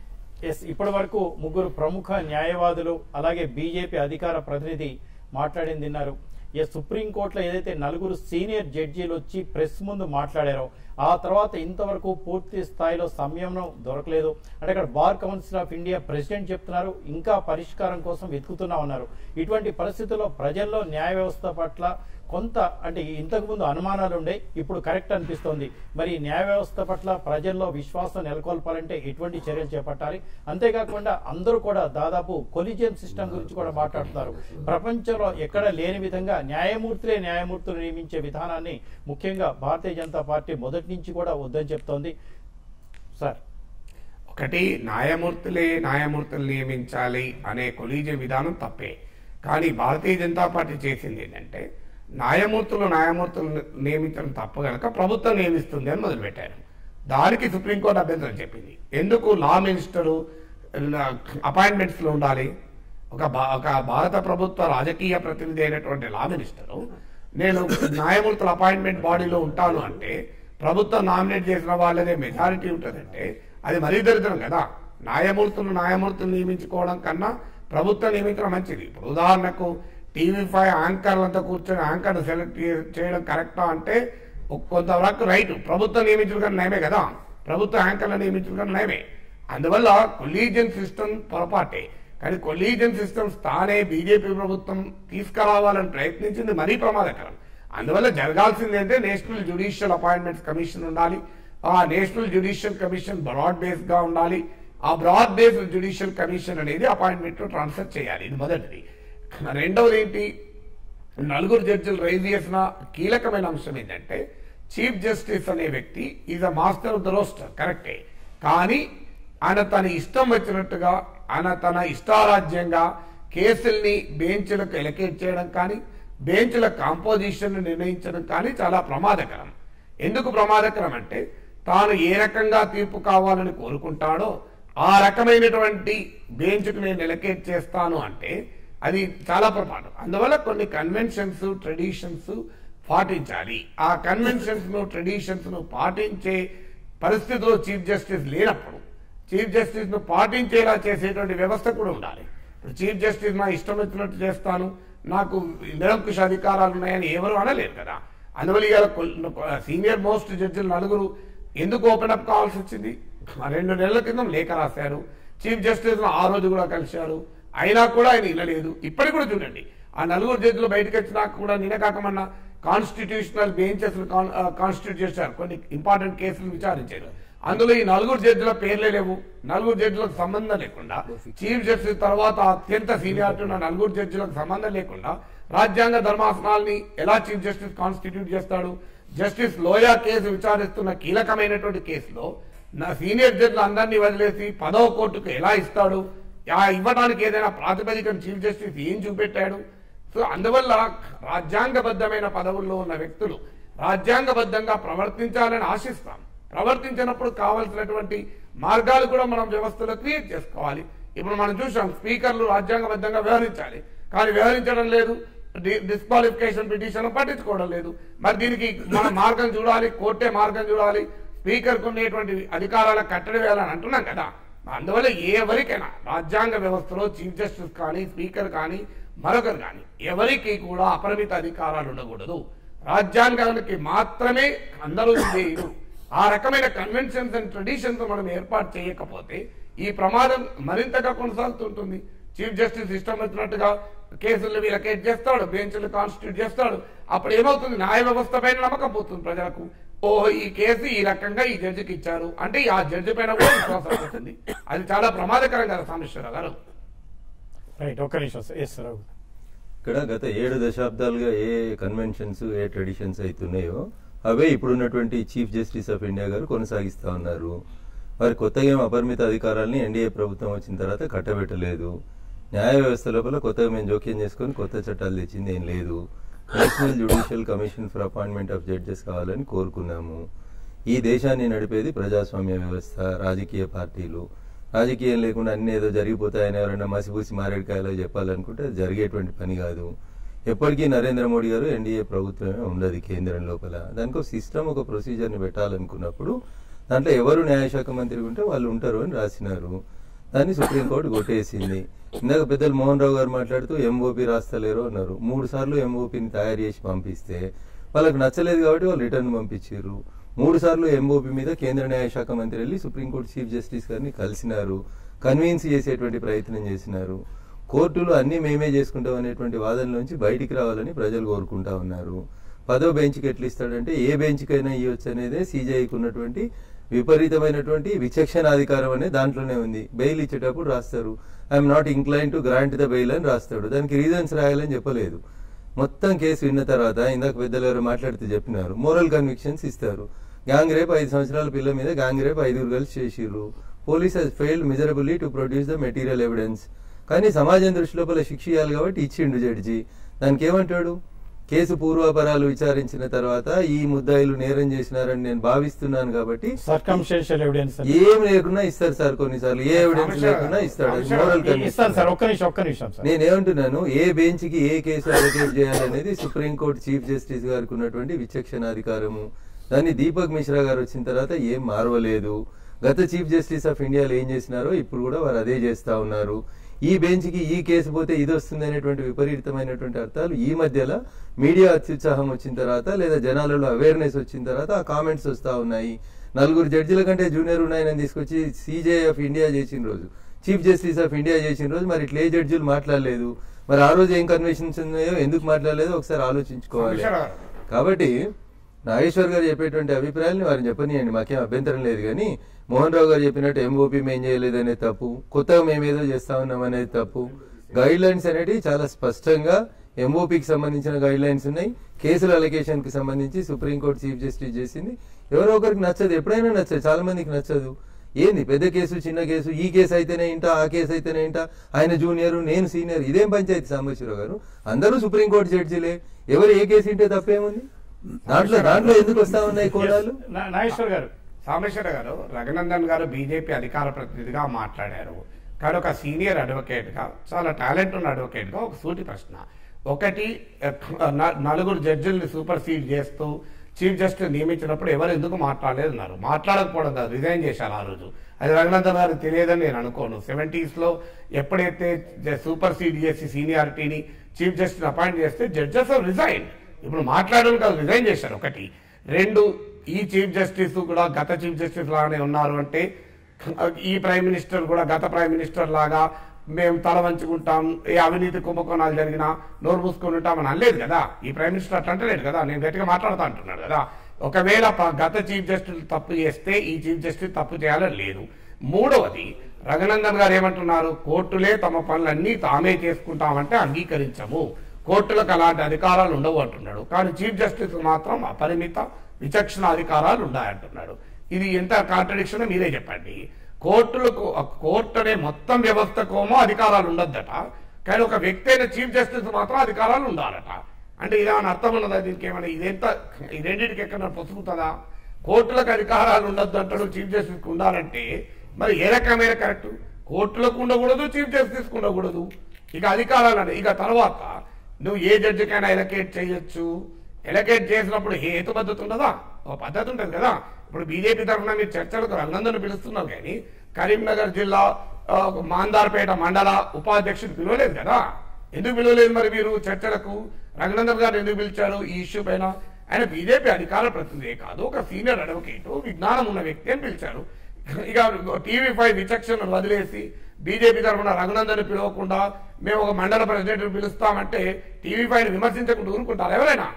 ఎస్ ఇప్పటి వరకు ముగ్గురు ప్రముఖ న్యాయవాదులు అలాగే బీజేపీ అధికార ప్రతినిధి మాట్లాడింది విన్నారు ఎస్ సుప్రీంకోర్టులో ఏదైతే నలుగురు సీనియర్ జడ్జీలు వచ్చి ప్రెస్ ముందు మాట్లాడారో ఆ తర్వాత ఇంతవరకు పూర్తి స్థాయిలో సంయమనం దొరకలేదు అంటే అక్కడ bar council of India president చెప్తున్నారు ఇంకా పరిష్కారం కోసం వెతుకుతున్నా ఉన్నారు ఇటువంటి పరిస్థితుల్లో ప్రజల్లో న్యాయ వ్యవస్థ పట్ల కొంత అంటే ఇంతకు ముందు అనుమానాలు ఉండే ఇప్పుడు కరెక్ట్ అనిపిస్తోంది మరి ఈ న్యాయ వ్యవస్థ పట్ల ప్రజల్లో విశ్వాసం నెలకొల్పాలంటే ఎటువంటి చర్యలు చేపట్టాలి అంతేకాకుండా అందరూ కూడా దాదాపు కొలిజియన్ సిస్టమ్ గురించి కూడా మాట్లాడుతున్నారు ప్రపంచంలో ఎక్కడ లేని విధంగా న్యాయమూర్తులే న్యాయమూర్తులు నియమించే విధానాన్ని ముఖ్యంగా భారతీయ జనతా పార్టీ మొదటి నుంచి కూడా వద్దని చెప్తోంది సార్
ఒకటి న్యాయమూర్తులే న్యాయమూర్తులు నియమించాలి అనే కొలీజియం విధానం తప్పే కానీ భారతీయ జనతా పార్టీ చేసింది ఏంటంటే న్యాయమూర్తులు న్యాయమూర్తులు నియమించడం తప్పు కనుక ప్రభుత్వం నియమిస్తుంది అని మొదలుపెట్టారు దానికి సుప్రీంకోర్టు అభ్యంతరం చెప్పింది ఎందుకు లా మినిస్టరు అపాయింట్మెంట్స్ లో ఉండాలి ఒక భా- ఒక భారత ప్రభుత్వ రాజకీయ ప్రతినిధి అయినటువంటి లా మినిస్టరు నేను న్యాయమూర్తుల అపాయింట్మెంట్ బాడీలో ఉంటాను అంటే ప్రభుత్వం నామినేట్ చేసిన వాళ్ళదే మెజారిటీ ఉంటుందంటే అది మరీ దరిద్రం కదా న్యాయమూర్తులు న్యాయమూర్తులు నియమించుకోవడం కన్నా ప్రభుత్వం నియమించడం మంచిది ఇప్పుడు ఉదాహరణకు టీవీ ఫైవ్ యాంకర్లంతా కూర్చొని యాంకర్ సెలెక్ట్ చేయడం కరెక్టా అంటే ఒక కొంతవరకు రైట్ ప్రభుత్వం నియమించడం కన్నా నయమే కదా ప్రభుత్వ యాంకర్లను నియమించడం కన్నా నయమే అందువల్ల కొలీజియన్ సిస్టమ్ పొరపాటే కానీ కొలీజియన్ సిస్టమ్స్ తానే బీజేపీ ప్రభుత్వం తీసుకురావాలని ప్రయత్నించింది మరీ ప్రమాదకరం అందువల్ల జరగాల్సింది అంటే నేషనల్ జ్యుడిషియల్ అపాయింట్మెంట్స్ కమిషన్ ఉండాలి ఆ national judicial commission broad base గా ఉండాలి ఆ బ్రాడ్ బేస్డ్ జ్యుడిషియల్ కమిషన్ అనేది అపాయింట్మెంట్ ట్రాన్స్ఫర్ చేయాలి ఇది మొదటిది రెండవది ఏంటి నలుగురు జడ్జిలు రైజ్ చేసిన కీలకమైన అంశం ఏంటంటే చీఫ్ జస్టిస్ అనే వ్యక్తి is a master of the roster కరెక్టే కానీ ఆయన తన ఇష్టం వచ్చినట్టుగా ఆయన తన ఇష్టారాజ్యంగా కేసుల్ని బెంచ్లకు ఎలకేట్ చేయడం కానీ బెంచ్ల కాంపోజిషన్ నిర్ణయించడం కానీ చాలా ప్రమాదకరం ఎందుకు ప్రమాదకరం అంటే తాను ఏ రకంగా తీర్పు కావాలని కోరుకుంటాడో ఆ రకమైనటువంటి బెంచ్కు నేను ఎలకేట్ చేస్తాను అంటే అది చాలా పొరపాటు అందువల్ల కొన్ని కన్వెన్షన్స్ ట్రెడిషన్స్ పాటించాలి ఆ కన్వెన్షన్స్ ను ట్రెడిషన్స్ ను పాటించే పరిస్థితిలో చీఫ్ జస్టిస్ లేనప్పుడు చీఫ్ జస్టిస్ ను పాటించేలా చేసేటువంటి వ్యవస్థ కూడా ఉండాలి ఇప్పుడు చీఫ్ జస్టిస్ నా ఇష్టం వచ్చినట్టు చేస్తాను నాకు నిరంకుశ అధికారాలు ఉన్నాయని ఎవరు అనలేరు కదా అందువల్ల ఇవాళ కొల్- సీనియర్ మోస్ట్ జడ్జిలు నలుగురు ఎందుకు ఓపెన్ అప్ కావాల్సి వచ్చింది ఆ రెండు నెలల క్రితం లేఖ రాశారు చీఫ్ జస్టిస్ ఆ రోజు కూడా కలిశారు అయినా కూడా ఆయన వినలేదు ఇప్పటికి కూడా చూడండి ఆ నలుగురు జడ్జిలు బయటకు వచ్చినాక కూడా నినకాకమన్న కాన్స్టిట్యూషనల్ బెంచెస్ కాన్స్టిట్యూట్ చేశారు కొన్ని ఇంపార్టెంట్ కేసులు విచారించారు అందులో ఈ నలుగురు జడ్జిల పేర్లే లేవు నలుగురు జడ్జిలకు సంబంధం లేకుండా చీఫ్ జస్టిస్ తర్వాత అత్యంత సీనియారిటీ ఉన్న నలుగురు జడ్జిలకు సంబంధం లేకుండా రాజ్యాంగ ధర్మాసనాల్ని ఎలా చీఫ్ జస్టిస్ కాన్స్టిట్యూట్ చేస్తాడు జస్టిస్ లోయా కేసు విచారిస్తున్న కీలకమైనటువంటి కేసులో నా సీనియర్ జడ్జిలు అందరినీ వదిలేసి పదవ కోర్టుకు ఎలా ఇస్తాడు ఆ ఇవ్వడానికి ఏదైనా ప్రాతిపదికన చీఫ్ జస్టిస్ ఏం చూపెట్టాడు సో అందువల్ల రాజ్యాంగబద్ధమైన పదవుల్లో ఉన్న వ్యక్తులు రాజ్యాంగబద్ధంగా ప్రవర్తించాలని ఆశిస్తాం ప్రవర్తించినప్పుడు కావలసినటువంటి మార్గాలు కూడా మనం వ్యవస్థలో క్రియేట్ చేసుకోవాలి ఇప్పుడు మనం చూసాం స్పీకర్లు రాజ్యాంగబద్ధంగా వ్యవహరించాలి కానీ వ్యవహరించడం లేదు డిస్క్వాలిఫికేషన్ పిటిషన్ పట్టించుకోవడం లేదు మరి దీనికి మన మార్గం చూడాలి కోర్టే మార్గం చూడాలి స్పీకర్ ఉండేటువంటి అధికారాల కట్టడి వేయాలని అంటున్నాం కదా అందువల్ల ఎవరికైనా రాజ్యాంగ వ్యవస్థలో చీఫ్ జస్టిస్ కానీ స్పీకర్ కానీ మరొకరు కానీ ఎవరికి కూడా అపరిమిత అధికారాలు ఉండకూడదు రాజ్యాంగానికి మాత్రమే అందరూ విధేయులు ఆ రకమైన కన్వెన్షన్స్ అండ్ ట్రెడిషన్స్ మనం ఏర్పాటు చేయకపోతే ఈ ప్రమాదం మరింతగా కొనసాగుతుంటుంది చీఫ్ జస్టిస్ ఇష్టం వచ్చినట్టుగా కేసులు వీళ్ళకేట్ చేస్తాడు బెంచ్లు కాన్స్టిట్యూట్ చేస్తాడు అప్పుడు ఏమవుతుంది న్యాయ వ్యవస్థ పైన నమ్మకం పోతుంది ప్రజలకు ఓ ఈ కేసు ఈ రకంగా ఈ జడ్జికి ఇచ్చారు అంటే ఆ జడ్జి పైన కూడా విశ్వాసం పోతుంది అది చాలా ప్రమాదకరం కదా సామేశ్వరరావు గారు
రైట్ ఒక్క నిమిషం ఎస్ రావు
ఇక్కడ గత ఏడు దశాబ్దాలుగా ఏ కన్వెన్షన్స్ ఏ ట్రెడిషన్స్ అవుతున్నాయో అవే ఇప్పుడున్నటువంటి చీఫ్ జస్టిస్ ఆఫ్ ఇండియా గారు కొనసాగిస్తా ఉన్నారు వారి కొత్తగా ఏం అపరిమిత అధికారాలని ఎన్డీఏ ప్రభుత్వం వచ్చిన తర్వాత కట్టబెట్టలేదు న్యాయ వ్యవస్థ లోపల కొత్తగా మేము జోక్యం చేసుకొని కొత్త చట్టాలు తెచ్చింది ఏం లేదు national judicial commission for appointment of judges కావాలని కోరుకున్నాము ఈ దేశాన్ని నడిపేది ప్రజాస్వామ్య వ్యవస్థ రాజకీయ పార్టీలు రాజకీయం లేకుండా అన్ని ఏదో జరిగిపోతాయని ఎవరైనా మసిపూసి మారేడుకాయలో చెప్పాలనుకుంటే అది జరిగేటువంటి పని కాదు ఎప్పటికీ నరేంద్ర మోడీ గారు ఎన్డీఏ ప్రభుత్వమే ఉండదు కేంద్రం లోపల దానికి ఒక సిస్టమ్ ఒక ప్రొసీజర్ని పెట్టాలనుకున్నప్పుడు దాంట్లో ఎవరు న్యాయశాఖ మంత్రి ఉంటే వాళ్ళు ఉంటారు అని రాసినారు దాన్ని సుప్రీంకోర్టు కొట్టేసింది ఇందాక పెద్దలు మోహన్ రావు గారు మాట్లాడుతూ ఎంఓపి రాస్తలేరు అన్నారు మూడు సార్లు ఎంఓపిని తయారు చేసి పంపిస్తే వాళ్ళకి నచ్చలేదు కాబట్టి వాళ్ళు రిటర్న్ పంపించారు మూడు సార్లు ఎంఓపి మీద కేంద్ర న్యాయశాఖ మంత్రి వెళ్ళి సుప్రీంకోర్టు చీఫ్ జస్టిస్ గారిని కలిసినారు కన్విన్స్ చేసేటువంటి ప్రయత్నం చేసినారు కోర్టులు అన్ని మేమే చేసుకుంటాం అనేటువంటి వాదనలోంచి బయటికి రావాలని ప్రజలు కోరుకుంటా ఉన్నారు పదో బెంచ్కి ఎట్లా ఇస్తాడంటే ఏ బెంచ్కైనా ఇవ్వచ్చు అనేదే సీజీఐకి ఉన్నటువంటి విపరీతమైనటువంటి విచక్షణాధికారం అనే దాంట్లోనే ఉంది బెయిల్ ఇచ్చేటప్పుడు రాస్తారు I'm not incline to grant the bail అని రాస్తాడు దానికి రీజన్స్ రాయాలని చెప్పలేదు మొత్తం కేసు విన్న తర్వాత ఇందాక పెద్దలు ఎవరు మాట్లాడితే చెప్పినారు మోరల్ కన్విక్షన్స్ ఇస్తారు గ్యాంగ్ రేప్ ఐదు సంవత్సరాల పిల్ల మీద గ్యాంగ్ రేప్ ఐదుగురు కలిసి చేసిర్రు police he's failed miserably to produce the material evidence కానీ సమాజం దృష్టి లోపల శిక్ష ఇవ్వాలి కాబట్టి ఇచ్చిండు జడ్జి దానికి ఏమంటాడు కేసు పూర్వాపరాలు విచారించిన తర్వాత ఈ ముద్దాయిలు నేరం చేసినారని నేను భావిస్తున్నాను కాబట్టి
సర్కంస్టెన్షియల్ ఎవిడెన్స్
ఏం లేకున్నా ఇస్తారు సార్ కొన్నిసార్లు ఏ ఎవిడెన్స్
అమిత్ షా
లేకున్నా ఇస్తాడు అది
అమిత్ షా
moral
ఇస్తాను సార్
conviction.
ఒక్క నిమిషం ఒక్క నిమిషం సార్
నేనేమంటున్నాను ఏ బెంచ్ కి ఏ కేసు అలొకేట్ చేయాలనేది సుప్రీంకోర్టు చీఫ్ జస్టిస్ గారికి ఉన్నటువంటి విచక్షణాధికారము దాన్ని దీపక్ మిశ్రా గారు వచ్చిన తర్వాత ఏం మారవలేదు గత చీఫ్ జస్టిస్ ఆఫ్ ఇండియాలో ఏం చేసినారో ఇప్పుడు కూడా వారు అదే చేస్తా ఉన్నారు ఈ బెంచ్ కి ఈ కేసు పోతే ఇది వస్తుంది అనేటువంటి విపరీతమైనటువంటి అర్థాలు ఈ మధ్యలో మీడియా అత్యుత్సాహం వచ్చిన తర్వాత లేదా జనాలలో అవేర్నెస్ వచ్చిన తర్వాత ఆ కామెంట్స్ వస్తా ఉన్నాయి నలుగురు జడ్జిల కంటే జూనియర్ ఉన్నాయని తీసుకొచ్చి సీజే ఆఫ్ ఇండియా చేసిన రోజు చీఫ్ జస్టిస్ ఆఫ్ ఇండియా చేసిన రోజు మరి ఇట్లా ఏ జడ్జిలు మాట్లాడలేదు మరి ఆ రోజు ఏం కన్వెన్షన్స్ ఉన్నాయో ఎందుకు మాట్లాడలేదో ఒకసారి ఆలోచించుకోవాలి
అమిత్ షా గారు.
కాబట్టి నాగేశ్వర్ గారు చెప్పేటువంటి అభిప్రాయాలని వారిని చెప్పనియండి మాకేం అభ్యంతరం లేదు కానీ మోహన్ రావు గారు చెప్పినట్టు ఎంఓపీ మేం చేయలేదు అనేది తప్పు కొత్తగా మేమేదో చేస్తా ఉన్నాం అనేది తప్పు గైడ్ లైన్స్ అనేటివి చాలా స్పష్టంగా ఎంఓపీకి సంబంధించిన గైడ్ లైన్స్ ఉన్నాయి కేసుల అలిగేషన్ కి సంబంధించి సుప్రీంకోర్టు చీఫ్ జస్టిస్ చేసింది ఎవరో ఒకరికి నచ్చదు ఎప్పుడైనా నచ్చదు చాలా మందికి నచ్చదు ఏంది పెద్ద కేసు చిన్న కేసు ఈ కేసు అయితేనే ఇంట ఆ కేసు అయితేనే ఇంట ఆయన జూనియర్ నేను సీనియర్ ఇదేం పంచాయతీ సాంబశివరావు గారు అందరూ సుప్రీంకోర్టు జడ్జిలే ఎవరు ఏ కేసు ఇంటే తప్పేముంది దాంట్లో దాంట్లో ఎందుకు వస్తా ఉన్నాయి కోణాలు
నా- నాగేశ్వర్ గారు
సాంబేశ్వర గారు రఘునందన్ గారు బీజేపీ అధికార ప్రతినిధిగా మాట్లాడారు కానీ ఒక సీనియర్ అడ్వకేట్ గా చాలా టాలెంట్ ఉన్న అడ్వకేట్ గా ఒక సూటి ప్రశ్న ఒకటి న- నలుగురు జడ్జిల్ని సూపర్ సీడ్ చేస్తూ చీఫ్ జస్టిస్ నియమించినప్పుడు ఎవరు ఎందుకు మాట్లాడలేదు అన్నారు మాట్లాడకపోవడం కాదు రిజైన్ చేశారు ఆ రోజు అది రఘునందన్ గారికి తెలియదని నేను అనుకోను సెవెంటీస్ లో ఎప్పుడైతే సూపర్ సీడ్ చేసి సీనియారిటీని చీఫ్ జస్టిస్ అపాయింట్ చేస్తే జడ్జెస్ రిజైన్ ఇప్పుడు మాట్లాడడం కాదు రిజైన్ చేశారు ఒకటి రెండు ఈ చీఫ్ జస్టిస్ కూడా గత చీఫ్ జస్టిస్ లాగానే ఉన్నారు అంటే ఈ ప్రైమ్ మినిస్టర్ కూడా గత ప్రైమ్ మినిస్టర్ లాగా మేము తల వంచుకుంటాం ఏ అవినీతి కుంభకోణాలు జరిగినా నోరు మూసుకొని ఉంటామని అనలేదు కదా ఈ ప్రైమ్ మినిస్టర్ అట్లా అంటలేదు కదా నేను గట్టిగా మాట్లాడుతా అంటున్నాడు కదా ఒకవేళ ప- గత చీఫ్ జస్టిస్ తప్పు చేస్తే ఈ చీఫ్ జస్టిస్ తప్పు చేయాలని లేదు మూడవది రఘునందన్ గారు ఏమంటున్నారు కోర్టులే తమ పనులన్నీ తామే చేసుకుంటామంటే అంగీకరించము కోర్టులకు అలాంటి అధికారాలు ఉండవు అంటున్నాడు కానీ చీఫ్ జస్టిస్ మాత్రం అపరిమిత విచక్షణ అధికారాలు ఉన్నాయంటున్నాడు ఇది ఎంత కాంట్రడిక్షన్ మీరే చెప్పండి కోర్టులకు కోర్టు అనే మొత్తం వ్యవస్థకోమో అధికారాలు ఉండొద్దట కానీ ఒక వ్యక్తి అయిన చీఫ్ జస్టిస్ మాత్రం అధికారాలు ఉండాలట అంటే ఇదేమైనా అర్థం ఉన్నదా దీనికి ఏమైనా ఇదెంత ఈ రెండింటికి ఎక్కడ పొసుకుతుందా కోర్టులకు అధికారాలు ఉండొద్దు అంటాడు చీఫ్ జస్టిస్ ఉండాలంటే మరి ఏ రకమైన కరెక్ట్ కోర్టులకు ఉండకూడదు చీఫ్ జస్టిస్ ఉండకూడదు ఇక అధికారాలు అనే ఇక తర్వాత నువ్వు ఏ జడ్జికైనా ఎలకేట్ చేయొచ్చు ఎలకేట్ చేసినప్పుడు హేతు పద్ధతి ఉండదా ఒక పద్ధతి ఉంటుంది కదా ఇప్పుడు బీజేపీ తరఫున మీరు చర్చలకు రంగందరిని పిలుస్తున్నారు కానీ కరీంనగర్ జిల్లా ఆ, మాందార్పేట మండల ఉపాధ్యక్షుడు పిలవలేదు కదా ఎందుకు పిలవలేదు మరి మీరు చర్చలకు రఘునందన్ గారు ఎందుకు పిలిచారు ఈ ఇష్యూ పైన ఆయన బీజేపీ అధికార ప్రతినిధి కాదు ఒక సీనియర్ అడ్వకేట్ విజ్ఞానం ఉన్న వ్యక్తి అని పిలిచారు ఇక టీవీ ఫైవ్ విచక్షణ వదిలేసి బీజేపీ తరఫున రఘునందన్ పిలవకుండా మేము ఒక మండల ప్రెసిడెంట్ పిలుస్తామంటే టీవీ ఫైవ్ విమర్శించకుండా ఊరుకుంటారు ఎవరైనా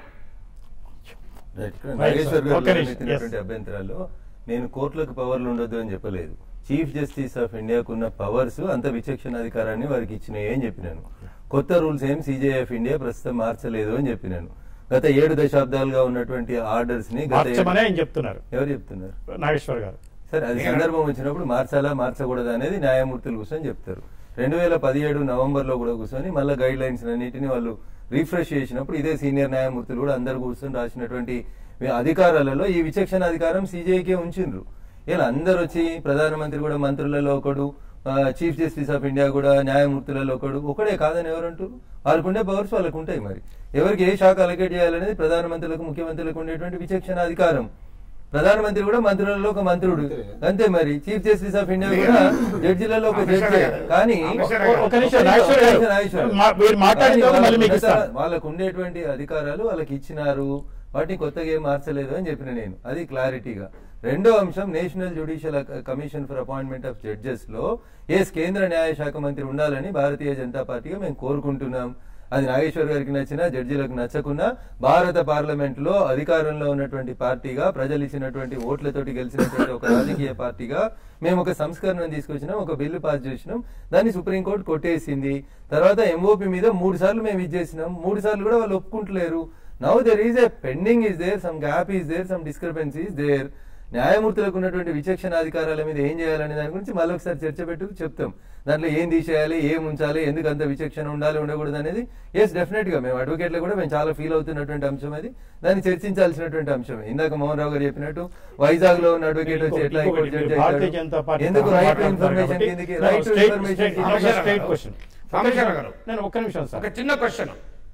Right. ఇక్కడ
Right,
నాగేశ్వర్
sir.
గారు
ఒక్క నిమిషం.
లేవనెత్తినటువంటి
Yes.
అభ్యంతరాలు నేను కోర్టులకు పవర్లు ఉండొద్దు అని చెప్పలేదు చీఫ్ జస్టిస్ ఆఫ్ ఇండియాకు ఉన్న పవర్స్ అంత విచక్షణ అధికారాన్ని వారికి ఇచ్చినాయి అని చెప్పినాను కొత్త రూల్స్ ఏం సీజేఎఫ్ ఇండియా ప్రస్తుతం మార్చలేదు అని చెప్పినాను గత ఏడు దశాబ్దాలుగా ఉన్నటువంటి ఆర్డర్స్ ని గత ఏడు-
మార్చమనే ఆయన చెప్తున్నారు
ఎవరు చెప్తున్నారు
నాగేశ్వర్ గారు
సరే అది సందర్భం వచ్చినప్పుడు మార్చాలా మార్చకూడదా అనేది న్యాయమూర్తులు కూర్చొని చెప్తారు రెండు వేల పదిహేడు నవంబర్ లో కూడా కూర్చొని మళ్ళీ గైడ్ లైన్స్ అన్నిటిని వాళ్ళు రిఫ్రెష్ చేసినప్పుడు ఇదే సీనియర్ న్యాయమూర్తులు కూడా అందరు కూర్చొని రాసినటువంటి అధికారాలలో ఈ విచక్షణ అధికారం సీజేకే ఉంచిండ్రు ఇలా అందరు వచ్చి ప్రధానమంత్రి కూడా మంత్రులలో ఒకడు ఆ, చీఫ్ జస్టిస్ ఆఫ్ ఇండియా కూడా న్యాయమూర్తులలో ఒకడు ఒకడే కాదని ఎవరంటారు వాళ్ళకుండే పవర్స్ వాళ్ళకు ఉంటాయి మరి ఎవరికి ఏ శాఖ అలకేట్ చేయాలనేది ప్రధానమంత్రులకు ముఖ్యమంత్రులకు ఉండేటువంటి విచక్షణ అధికారం ప్రధానమంత్రి కూడా మంత్రులలో ఒక మంత్రుడు అంతే మరి చీఫ్ జస్టిస్ ఆఫ్ ఇండియా కూడా జడ్జిలలో ఒక జడ్జి కానీ
ఒక నిమిషం నాగేశ్వర్ గారు మా- మీరు మాట్లాడిన తర్వాత మళ్ళీ మీకు ఇస్తాను
వాళ్ళకు ఉండేటువంటి అధికారాలు వాళ్ళకి ఇచ్చినారు వాటిని కొత్తగా ఏం మార్చలేదు అని చెప్పిన నేను అది క్లారిటీగా రెండో అంశం national judicial commission for appointment of judges లో ఎస్ కేంద్ర న్యాయ శాఖ మంత్రి ఉండాలని భారతీయ జనతా పార్టీగా మేము కోరుకుంటున్నాం అది నాగేశ్వర్ గారికి నచ్చినా జడ్జీలకు నచ్చకున్నా భారత పార్లమెంట్ లో అధికారంలో ఉన్నటువంటి పార్టీగా ప్రజలు ఇచ్చినటువంటి ఓట్లతోటి గెలిచినటువంటి ఒక రాజకీయ పార్టీగా మేము ఒక సంస్కరణను తీసుకొచ్చినాం ఒక బిల్లు పాస్ చేసినాం దాన్ని సుప్రీంకోర్టు కొట్టేసింది తర్వాత ఎంఓపి మీద మూడు సార్లు మేము ఇచ్చేసినాం మూడు సార్లు కూడా వాళ్ళు ఒప్పుకుంటలేరు now there is a pending is there some gap is there some discrepancy is there న్యాయమూర్తులకు ఉన్నటువంటి విచక్షణ అధికారాల మీద ఏం చేయాలనే దాని గురించి మళ్ళీ ఒకసారి చర్చ పెట్టు చెప్తాం దాంట్లో ఏం తీసేయాలి ఏం ఉంచాలి ఎందుకు అంత విచక్షణ ఉండాలి ఉండకూడదు అనేది ఎస్ డెఫినెట్ గా మేము అడ్వకేట్లు కూడా మేము చాలా ఫీల్ అవుతున్నటువంటి అంశం అది దాన్ని చర్చించాల్సినటువంటి అంశమే ఇందాక మోహన్ రావు గారు చెప్పినట్టు వైజాగ్ లో ఉన్న అడ్వకేట్ వచ్చి ఎట్లా
ఇంకొకటి,
హైకోర్టు జడ్జి
భారతీయ
అవుతాడు?
జనతా పార్టీ
ఎందుకు
తరఫున
రైట్ టు
మాట్లాడతారు
ఇన్ఫర్మేషన్
కాబట్టి
కిందకి
నేను
right to
straight-
information
straight-
కిందకి
నేను straight question.
సాంబశివరావు గారు.
నేను ఒక్క నిమిషం సార్
ఒక చిన్న క్వశ్చన్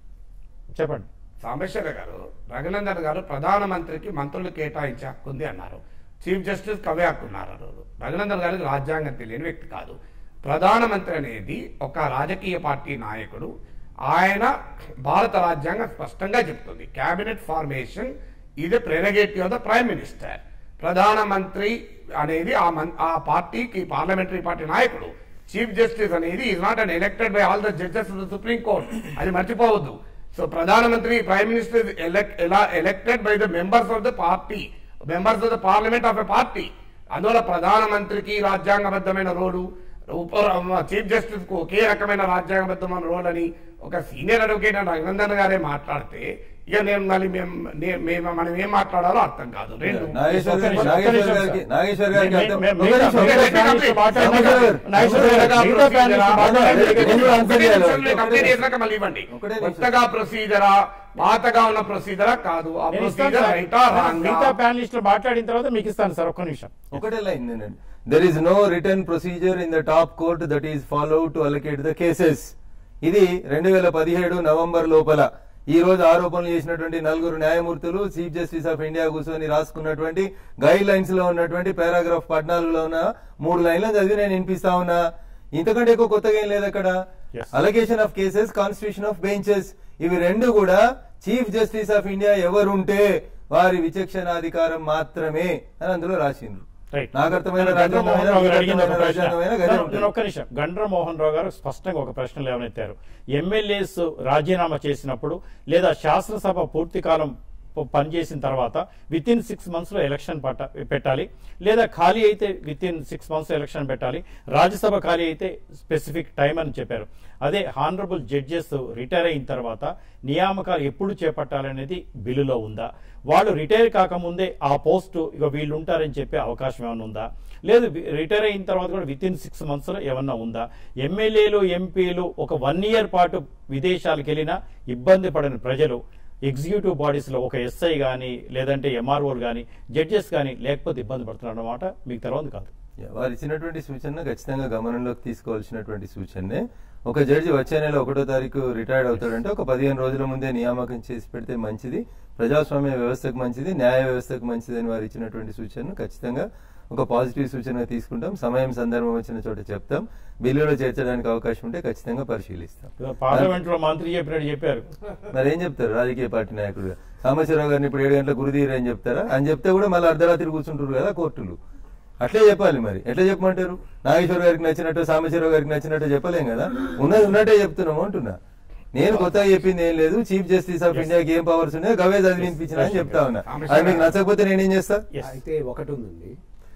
చెప్పండి
సాంబేశ్వర గారు రఘునందన్ గారు ప్రధానమంత్రికి మంత్రులు కేటాయించే హక్కు ఉంది అన్నారు చీఫ్ జస్టిస్ కవే హక్కు ఉన్నారు అన్నారు రఘునందన్ గారికి రాజ్యాంగం తెలియని వ్యక్తి కాదు ప్రధానమంత్రి అనేది ఒక రాజకీయ పార్టీ నాయకుడు ఆయన భారత రాజ్యాంగం స్పష్టంగా చెప్తుంది క్యాబినెట్ ఫార్మేషన్ ఇది prerogative of the prime minister ప్రధానమంత్రి అనేది ఆ మన్ ఆ పార్టీకి పార్లమెంటరీ పార్టీ నాయకుడు చీఫ్ జస్టిస్ అనేది is not an elected by all the judges of the supreme court అది మర్చిపోవద్దు సో ప్రధానమంత్రి ప్రైమ్ మినిస్టర్ ఎలా elected by the members of the party members of the parliament of a party అందువల్ల ప్రధానమంత్రికి రాజ్యాంగబద్ధమైన రోలు ఉప chief justice కు ఒకే రకమైన రాజ్యాంగబద్ధమైన రోల్ అని ఒక సీనియర్ అడ్వకేట్ అని రఘునందన్ గారే మాట్లాడితే ఇక నేను మళ్ళీ మేము నే- మేము మనం ఏం మాట్లాడాలో అర్థం కాదు రెండు
నాగేశ్వర్ గారికి
ఒక్క
నాగేశ్వర్
నిమిషం,
గారికి
సార్.
నాగేశ్వర్ గారికి
మే-
అర్థం-
మే-
ఒక
మిగతా-
నిమిషం,
మిగతా
ఒక నిమిషం.
ప్యానలిస్టులు మాట్లాడినాక-
నాగేశ్వర్ గారు,
నాగేశ్వర్ గారు,
కొత్తగా
మిగతా ప్యానలిస్టులు
procedure-
మాట్లాడినాక
నేను కూడా answer
ఒకటే
చేయాలి.
నిమిషం మీరు కంప్లీట్ చేసినాక మళ్ళీ ఇవ్వండి
ఒకటే నిమిషం.
కొత్తగా ప్రొసీజరా పాతగా ఉన్న ప్రొసీజరా కాదు ఆ
నేను ఇస్తాను
ప్రొసీజర్
సార్.
రైటా
మిగతా
రాంగా
ప్యానలిస్టులు మాట్లాడిన తర్వాత మీకు ఇస్తాను సార్ ఒక్క నిమిషం
ఒకటే లైన్ నేనండి there is no return procedure in the top court that is follow to allocate the cases ఇది రెండు వేల పదిహేడు నవంబర్ లోపల ఈ రోజు ఆరోపణలు చేసినటువంటి నలుగురు న్యాయమూర్తులు చీఫ్ జస్టిస్ ఆఫ్ ఇండియా కూర్చొని రాసుకున్నటువంటి గైడ్ లైన్స్ లో ఉన్నటువంటి పారాగ్రాఫ్ పద్నాలుగులో ఉన్న మూడు లైన్లు చదివి నేను వినిపిస్తా ఉన్నా ఇంతకంటే ఎక్కువ కొత్తగా ఏం లేదు అక్కడ
Yes.
Allocation of cases constitution of benches ఇవి రెండు కూడా చీఫ్ జస్టిస్ ఆఫ్ ఇండియా ఎవరుంటే వారి విచక్షణాధికారం మాత్రమే అని అందులో రాసిండ్రు
రైట్
నాకు అర్థమైన
నేను గండ్ర మోహన్ రావు గారు అడిగిన ఒక
రాజ్యాంగమైన
ప్రశ్న.
రాజ్యాంగమైన గదే
నేను-
ఉంటుంది.
నేను ఒక్క నిమిషం గండ్ర మోహన్ రావు గారు స్పష్టంగా ఒక ప్రశ్న లేవనెత్తారు ఎమ్మెల్యేస్ రాజీనామా చేసినప్పుడు లేదా శాసనసభ పూర్తి కాలం ప- పనిచేసిన తర్వాత విత్ ఇన్ సిక్స్ మంత్స్ లో ఎలక్షన్ పట్ట పెట్టాలి లేదా ఖాళీ అయితే within six months election పెట్టాలి రాజ్యసభ ఖాళీ అయితే స్పెసిఫిక్ టైం అని చెప్పారు అదే హానరబుల్ జడ్జెస్ రిటైర్ అయిన తర్వాత నియామకాలు ఎప్పుడు చేపట్టాలనేది బిల్లులో ఉందా వాళ్ళు రిటైర్ కాకముందే ఆ పోస్టు ఇక వీళ్ళు ఉంటారని చెప్పే అవకాశం ఏమైనా ఉందా లేదు వి- రిటైర్ అయిన తర్వాత కూడా విత్ ఇన్ సిక్స్ మంత్స్ లో ఏమన్నా ఉందా ఎమ్మెల్యేలు ఎంపీలు ఒక వన్ ఇయర్ పాటు విదేశాలకు వెళ్ళినా ఇబ్బంది పడని ప్రజలు ఎగ్జిక్యూటివ్ బాడీస్ లో ఒక ఎస్ఐ గానీ లేదంటే ఎంఆర్ఓలు గానీ జడ్జెస్ గానీ లేకపోతే ఇబ్బంది పడుతున్నారు అన్నమాట మీకు తర్వాత కాదు
యా, వారు ఇచ్చినటువంటి సూచన ఖచ్చితంగా గమనంలోకి తీసుకోవాల్సినటువంటి సూచనే ఒక జడ్జి వచ్చే నెల ఒకటో తారీఖు రిటైర్డ్ అవుతాడంటే ఒక పదిహేను రోజుల ముందే నియామకం చేసి పెడితే మంచిది ప్రజాస్వామ్య వ్యవస్థకు మంచిది న్యాయ వ్యవస్థకు మంచిది అని వారు ఇచ్చినటువంటి సూచనను ఖచ్చితంగా ఒక పాజిటివ్ సూచన తీసుకుంటాం సమయం సందర్భం వచ్చిన చోట చెప్తాం బిల్లులో చేర్చడానికి అవకాశం ఉంటే ఖచ్చితంగా పరిశీలిస్తాం
పార్లమెంట్ లో మంత్రి చెప్పినట్టు చెప్పారు
మరి ఏం చెప్తారు రాజకీయ పార్టీ నాయకుడుగా సాంబశివరావు గారిని ఇప్పుడు ఏడు గంటల గురుదీరు అని చెప్తారా అని చెప్తే కూడా మళ్ళీ అర్ధరాత్రి కూర్చుంటారు కదా కోర్టులు అట్లే చెప్పాలి మరి ఎట్లా చెప్పమంటారు నాగేశ్వర గారికి నచ్చినట్టు సాంబశివరావు గారికి నచ్చినట్టు చెప్పలేం కదా ఉన్నది ఉన్నట్టే చెప్తున్నాము అంటున్నా నేను కొత్తగా చెప్పింది ఏం లేదు చీఫ్ జస్టిస్ ఆఫ్ ఇండియాకి ఏం పవర్స్ ఉన్నాయో గవే చదివి వినిపించిన అని చెప్తా ఉన్నా అది మీకు నచ్చకపోతే నేనేం చేస్తా
Yes.
అయితే ఒకటి ఉందండి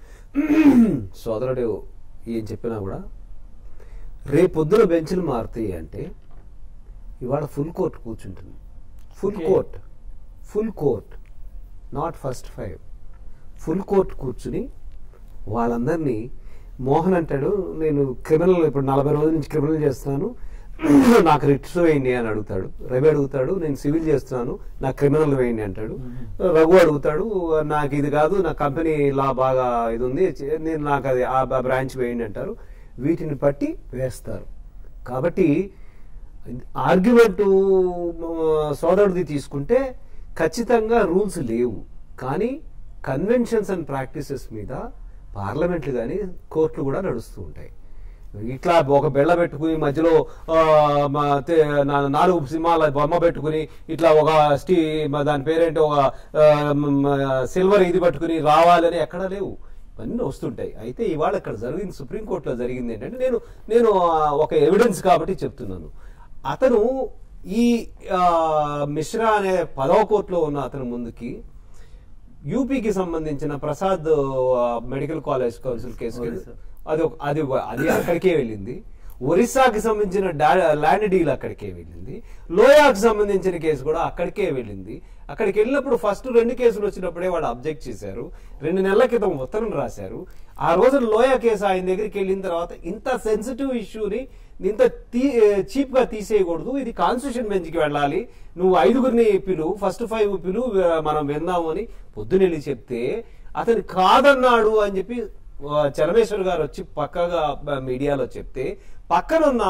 సోదరుడు ఏం చెప్పినా కూడా రేపొద్దున బెంచ్లు మారుతాయి అంటే ఇవాళ ఫుల్ కోర్ట్ కూర్చుంటుంది full
Okay.
Court full court not first five full court కూర్చుని వాళ్ళందరినీ మోహన్ అంటాడు నేను క్రిమినల్ ఇప్పుడు నలభై రోజుల నుంచి క్రిమినల్ చేస్తున్నాను నాకు రిట్స్ వేయండి అని అడుగుతాడు రవి అడుగుతాడు నేను సివిల్ చేస్తున్నాను నాకు క్రిమినల్ వేయండి అంటాడు రఘు అడుగుతాడు నాకు ఇది కాదు నా కంపెనీ లా బాగా ఇది ఉంది చే- నేను నాకు అది ఆ బ్రాంచ్ వేయండి అంటారు వీటిని బట్టి వేస్తారు కాబట్టి ఆర్గ్యుమెంట్ సోదరుడిది తీసుకుంటే ఖచ్చితంగా రూల్స్ లేవు కానీ కన్వెన్షన్స్ అండ్ ప్రాక్టీసెస్ మీద పార్లమెంట్లు కానీ కోర్టులు కూడా నడుస్తూ ఉంటాయి ఇట్లా ఒక బెళ్ళ పెట్టుకుని మధ్యలో ఆ, మా తే- నా- నాలుగు సింహాల బొమ్మ పెట్టుకుని ఇట్లా ఒక స్టీ మా దాని పేరేంటి ఒక ఆ, మ- సిల్వర్ ఇది పట్టుకుని రావాలని ఎక్కడా లేవు ఇవన్నీ వస్తుంటాయి అయితే ఇవాళ ఇక్కడ జరిగింది సుప్రీంకోర్టులో జరిగింది ఏంటంటే నేను నేను ఆ, ఒక ఎవిడెన్స్ కాబట్టి చెప్తున్నాను అతను ఈ ఆ, మిశ్రా అనే పదవ కోర్టులో ఉన్న అతని ముందుకి యూపీకి సంబంధించిన ప్రసాద్ ఆ, మెడికల్ కాలేజ్ కౌన్సిల్ కేసు
అవును సార్.
అది ఒక- అది ఒక- అది అక్కడికే వెళ్ళింది ఒరిస్సాకి సంబంధించిన డా- ల్యాండ్ డీల్ అక్కడికే వెళ్ళింది లోయాకి సంబంధించిన కేసు కూడా అక్కడికే వెళ్ళింది అక్కడికి వెళ్ళినప్పుడు ఫస్ట్ రెండు కేసులు వచ్చినప్పుడే వాళ్ళు అబ్జెక్ట్ చేశారు రెండు నెలల క్రితం ఉత్తరం రాశారు ఆ రోజు లోయా కేసు ఆయన దగ్గరికి వెళ్ళిన తర్వాత ఇంత సెన్సిటివ్ ఇష్యూని ఇంత చీప్ గా తీసేయకూడదు ఇది కాన్స్టిట్యూషన్ బెంచ్కి వెళ్ళాలి నువ్వు ఐదుగురిని పిలు ఫస్ట్ ఫైవ్ పిలు ఆ, మనం విందాము అని పొద్దునెళ్ళి చెప్తే అతను కాదన్నాడు అని చెప్పి ఆ, చలమేశ్వర్ గారు వచ్చి పక్కగా ఆ, మీడియాలో చెప్తే పక్కనున్న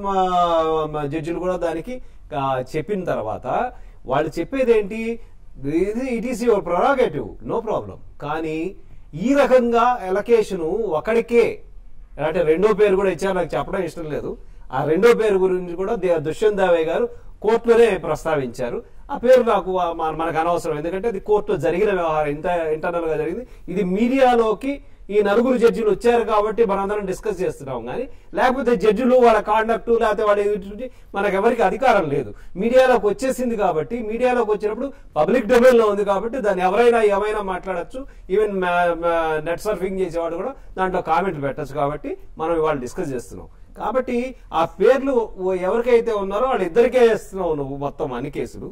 మా- మా జడ్జిలు కూడా దానికి ఆ, చెప్పిన తర్వాత వాళ్ళు చెప్పేది ఏంటి ఇది it is your prerogative no problem కానీ ఈ రకంగా ఎలకేషన్ ఒకడికే అంటే రెండో పేరు కూడా ఇచ్చారు నాకు చెప్పడం ఇష్టం లేదు ఆ రెండో పేరు గురించి కూడా దే- దుష్యంత్ దావే గారు కోర్టులోనే ప్రస్తావించారు ఆ పేరు నాకు ఆ మన- మనకు అనవసరం ఎందుకంటే అది కోర్టులో జరిగిన వ్యవహారం ఇంత ఇంటర్నల్ గా జరిగింది ఇది మీడియాలోకి ఈ నలుగురు జడ్జిలు వచ్చారు కాబట్టి మనందరం డిస్కస్ చేస్తున్నాం కానీ లేకపోతే జడ్జిలు వాళ్ళ కాండక్ట్ లేకపోతే వాళ్ళ ఎదుటి మనకు ఎవరికి అధికారం లేదు మీడియాలోకి వచ్చేసింది కాబట్టి మీడియాలోకి వచ్చినప్పుడు పబ్లిక్ డొమైన్ లో ఉంది కాబట్టి దాన్ని ఎవరైనా ఏమైనా మాట్లాడొచ్చు ఈవెన్ నెట్ సర్ఫింగ్ చేసేవాడు కూడా దాంట్లో కామెంట్లు పెట్టచ్చు కాబట్టి మనం ఇవాళ డిస్కస్ చేస్తున్నాం కాబట్టి ఆ పేర్లు ఎవరికైతే ఉన్నారో వాళ్ళు ఇద్దరికే వేస్తున్నావు నువ్వు మొత్తం అన్ని కేసులు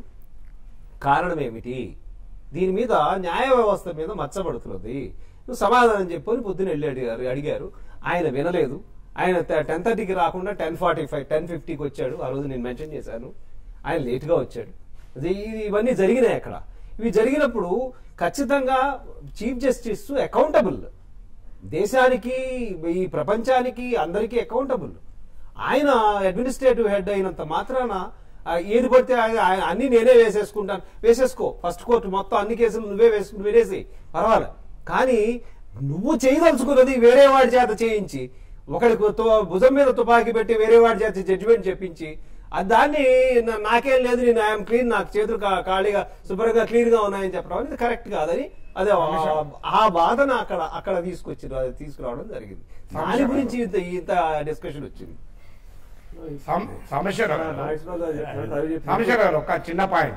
కారణం ఏమిటి దీని మీద న్యాయ వ్యవస్థ మీద మచ్చబడుతున్నది నువ్వు సమాధానం చెప్పని పొద్దున వెళ్ళి అడిగారు అడిగారు ఆయన వినలేదు ఆయన టెన్ థర్టీకి రాకుండా టెన్ ఫార్టీ ఫైవ్ టెన్ ఫిఫ్టీకి వచ్చాడు ఆ రోజు నేను మెన్షన్ చేశాను ఆయన లేట్గా వచ్చాడు అది ఇవి- ఇవన్నీ జరిగినాయి అక్కడ ఇవి జరిగినప్పుడు ఖచ్చితంగా చీఫ్ జస్టిస్ అకౌంటబుల్ దేశానికి ఈ ప్రపంచానికి అందరికీ అకౌంటబుల్ ఆయన అడ్మినిస్ట్రేటివ్ హెడ్ అయినంత మాత్రాన ఆ, ఏది పడితే ఆయన ఆయన అన్ని నేనే వేసేసుకుంటాను వేసేసుకో ఫస్ట్ కోర్టు మొత్తం అన్ని కేసులు నువ్వే వేసుకుని వేరేసి పర్వాలే కానీ నువ్వు చేయదలుచుకున్నది వేరే వాడి చేత చేయించి ఒకడికి తో- భుజం మీద తుపాకీ పెట్టి వేరే వాడి చేత జడ్జిమెంట్ చెప్పించి ఆ దాన్ని నా- నాకేం లేదు నేను ఐఎమ్ క్లీన్ నాకు చేతులు కా- ఖాళీగా శుభ్రంగా క్లీన్ గా ఉన్నాయని చెప్పడం అనేది కరెక్ట్ కాదని అదే ఆ- ఆ బాధను అక్కడ అక్కడ తీసుకొచ్చి తీసుకురావడం జరిగింది దాని గురించి ఇంత ఇంత డిస్కషన్ వచ్చింది
సమ- సమస్య
నా- నాగేశ్వరరావు గారు చెప్పినట్టు రవి చెప్పినట్టు
సమస్య గారు ఒక చిన్న పాయింట్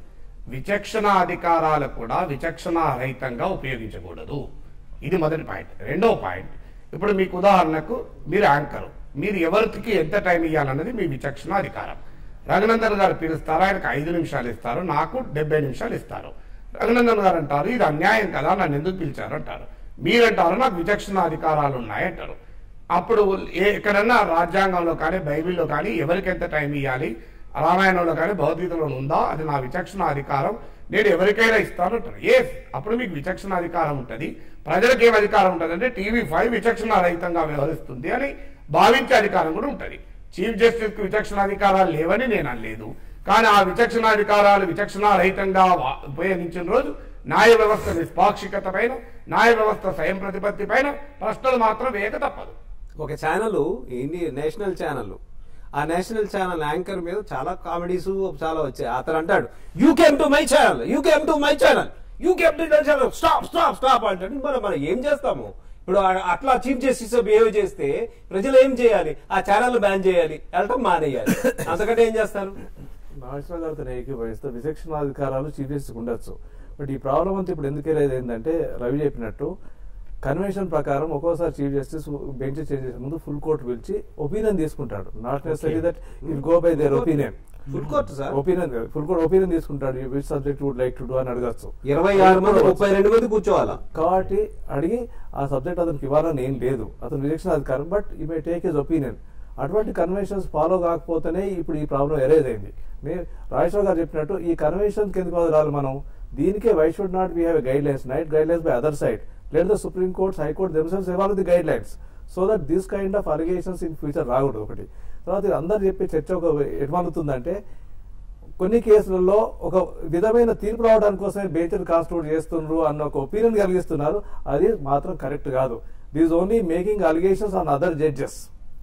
విచక్షణ అధికారాలు కూడా విచక్షణ రహితంగా ఉపయోగించకూడదు ఇది మొదటి పాయింట్ రెండో పాయింట్ ఇప్పుడు మీకు ఉదాహరణకు మీరు యాంకర్ మీరు ఎవరికి ఎంత టైం ఇవ్వాలన్నది మీ విచక్షణ అధికారం రఘునందన్ గారు పిలుస్తారు ఆయనకు ఐదు నిమిషాలు ఇస్తారు నాకు డెబ్బై నిమిషాలు ఇస్తారు రఘునందన్ గారు అంటారు ఇది అన్యాయం కదా నన్ను ఎందుకు పిలిచారు అంటారు మీరంటారు నాకు విచక్షణ అధికారాలు ఉన్నాయంటారు అప్పుడు ఏ ఎక్కడన్నా రాజ్యాంగంలో కానీ బైబిల్లో కానీ ఎవరికి ఎంత టైం ఇవ్వాలి రామాయణంలో కానీ భగవద్గీతలో ఉందా అది నా విచక్షణ అధికారం నేను ఎవరికైనా ఇస్తాను అంటారు ఏ అప్పుడు మీకు విచక్షణ అధికారం ఉంటుంది ప్రజలకు ఏం అధికారం ఉంటుంది అంటే టీవీ ఫైవ్ విచక్షణ రహితంగా వ్యవహరిస్తుంది అని భావించే అధికారం కూడా ఉంటుంది చీఫ్ జస్టిస్ కు విచక్షణ అధికారాలు లేవని నేను అనలేదు కానీ ఆ విచక్షణ అధికారాలు విచక్షణ రహితంగా వా- ఉపయోగించిన రోజు న్యాయ వ్యవస్థ నిష్పాక్షికత పైన న్యాయ వ్యవస్థ స్వయం ప్రతిపత్తి పైన ప్రశ్నలు మాత్రం వేయక తప్పదు
ఒక ఛానల్ ఇండి నేషనల్ ఛానల్ ఆ నేషనల్ ఛానల్ యాంకర్ మీద చాలా కామెడీస్ చాలా వచ్చాయి అతను అంటాడు you came to my channel you came to my channel you came to my channel stop stop stop అంటాడు మనం మనం ఏం చేస్తాము ఇప్పుడు ఆ- అట్లా చీఫ్ జస్టిస్ బిహేవ్ చేస్తే ప్రజలు ఏం చేయాలి ఆ ఛానల్ బ్యాన్ చేయాలి వెళ్ళటం మానేయాలి అంతకంటే ఏం చేస్తారు
నాగేశ్వరరావు గారితో నేను ఏకీభవిస్తూ విచక్షణాధికారాలు చీఫ్ జస్టిస్ ఉండొచ్చు బట్ ఈ ప్రాబ్లం అంతా ఇప్పుడు ఎందుకు లేదు ఏంటంటే రవి చెప్పినట్టు కన్వెన్షన్ ప్రకారం ఒక్కోసారి చీఫ్ జస్టిస్ బెంచ్ చేంజ్ చేసే ముందు ఫుల్ కోర్ట్ పిలిచి ఒపీనియన్ తీసుకుంటాడు not necessary that it go by their opinion
full court sir
opinion full court opinion తీసుకుంటాడు which subject would like to do అని అడగచ్చు
ఇరవై ఆరు మంది ముప్పై రెండు మంది కూర్చోవాలా
కాబట్టి అడిగి ఆ సబ్జెక్ట్ అతనికి ఇవ్వాలని ఏం లేదు అతను విచక్షణ అధికారం బట్ ఈ మే టేక్ హిజ్ ఒపీనియన్ అటువంటి కన్వెన్షన్స్ ఫాలో కాకపోతేనే ఇప్పుడు ఈ ప్రాబ్లం ఎరేజ్ అయింది మే రాజేశ్వర్ గారు చెప్పినట్టు ఈ కన్వెన్షన్ కిందకు వదలాలి మనం దీనికే why should not be have guidelines night guidelines by other side let the supreme courts high court themselves ఇవ్వాలి the guidelines so that this kind of allegations in future రాకూడదు ఒకటి తర్వాత ఇది అందరు చెప్పే చర్చ ఒక ఎటుమలుతుందంటే కొన్ని కేసులలో ఒక విధమైన తీర్పు రావడానికి కోసమే బెంచ్ని కాన్స్టిట్యూట్ చేస్తున్నారు అన్న ఒక ఒపీనియన్ కలిగిస్తున్నారు అది మాత్రం కరెక్ట్ కాదు this only making allegations on other judges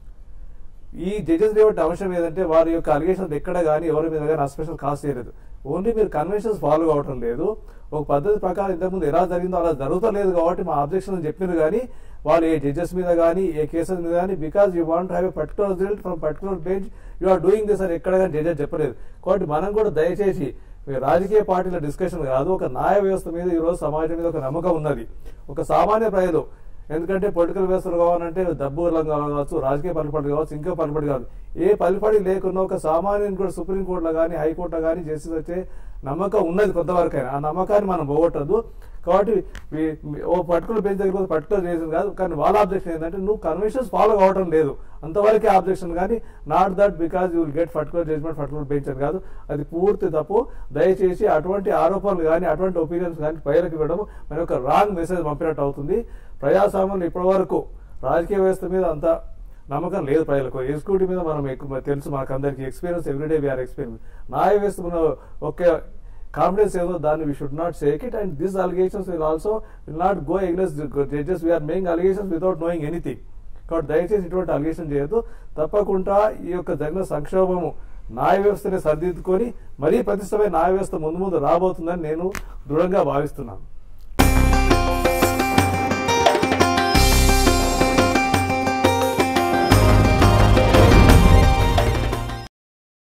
ఈ జడ్జెస్ లేవట్టి అంశం ఏదంటే వారి యొక్క అలిగేషన్స్ ఎక్కడ కానీ ఎవరి మీద కానీ అస్పెషల్ కాస్ట్ చేయలేదు ఓన్లీ మీరు కన్వెన్షన్స్ ఫాలో కావటం లేదు ఒక పద్ధతి ప్రకారం ఇంతకుముందు ఎలా జరిగిందో అలా జరుగుతలేదు కాబట్టి మా అబ్జెక్షన్ చెప్పినారు కానీ వాళ్ళు ఏ జడ్జెస్ మీద కానీ ఏ కేసెస్ మీద కానీ because you want have a particular result from particular bench you are doing this అని ఎక్కడ కానీ జడ్జెస్ చెప్పలేదు కాబట్టి మనం కూడా దయచేసి ఈ రాజకీయ పార్టీల డిస్కషన్ కాదు ఒక న్యాయ వ్యవస్థ మీద ఈ రోజు సమాజం మీద ఒక నమ్మకం ఉన్నది ఒక సామాన్య ప్రజలు ఎందుకంటే పొలిటికల్ వ్యవస్థలు కావాలంటే డబ్బు కావచ్చు రాజకీయ పలుపడి కావచ్చు ఇంకా పలుపడి కాదు ఏ పలుపడి లేకున్నా ఒక సామాన్యుని కూడా సుప్రీంకోర్టులో కానీ హైకోర్టులో కానీ జస్టిస్ వచ్చే నమ్మకం ఉన్నది కొంతవరకైనా ఆ నమ్మకాన్ని మనం పోగొట్టద్దు కాబట్టి వీ- ఓ పర్టికులర్ బెంచ్ దగ్గర పర్టికులర్ రీజన్ కాదు కానీ వాళ్ళ ఆబ్జెక్షన్ ఏంటంటే నువ్వు కన్వెన్షన్స్ ఫాలో కావటం లేదు అంతవరకే ఆబ్జెక్షన్ కానీ not that because you will get particular judgment particular bench అని కాదు అది పూర్తి తప్పు దయచేసి అటువంటి ఆరోపణలు కానీ అటువంటి ఒపీనియన్స్ కానీ ప్రజలకు ఇవ్వడం మన ఒక రాంగ్ మెసేజ్ పంపినట్టు అవుతుంది ప్రజాస్వామ్యంలో ఇప్పటి వరకు రాజకీయ వ్యవస్థ మీద అంత నమ్మకం లేదు ప్రజలకు ఎగ్జిక్యూటివ్ మీద మనం ఎక్కువ తెలుసు మనకు అందరికి ఎక్స్పీరియన్స్ ఎవ్రీడే వీఆర్ ఎక్స్పీరియన్స్ న్యాయ వ్యవస్థ మన ఒకే కాన్ఫిడెన్స్ ఏదో దాన్ని we should not shake it and this allegations will also will not go against judges we are making allegations without knowing anything కాబట్టి దయచేసి ఇటువంటి అలిగేషన్ చేయొద్దు తప్పకుండా ఈ యొక్క జరిగిన సంక్షోభము న్యాయ వ్యవస్థని సరిదిద్దుకొని మరీ ప్రతిష్టమైన న్యాయ వ్యవస్థ ముందు ముందు రాబోతుందని నేను దృఢంగా భావిస్తున్నాను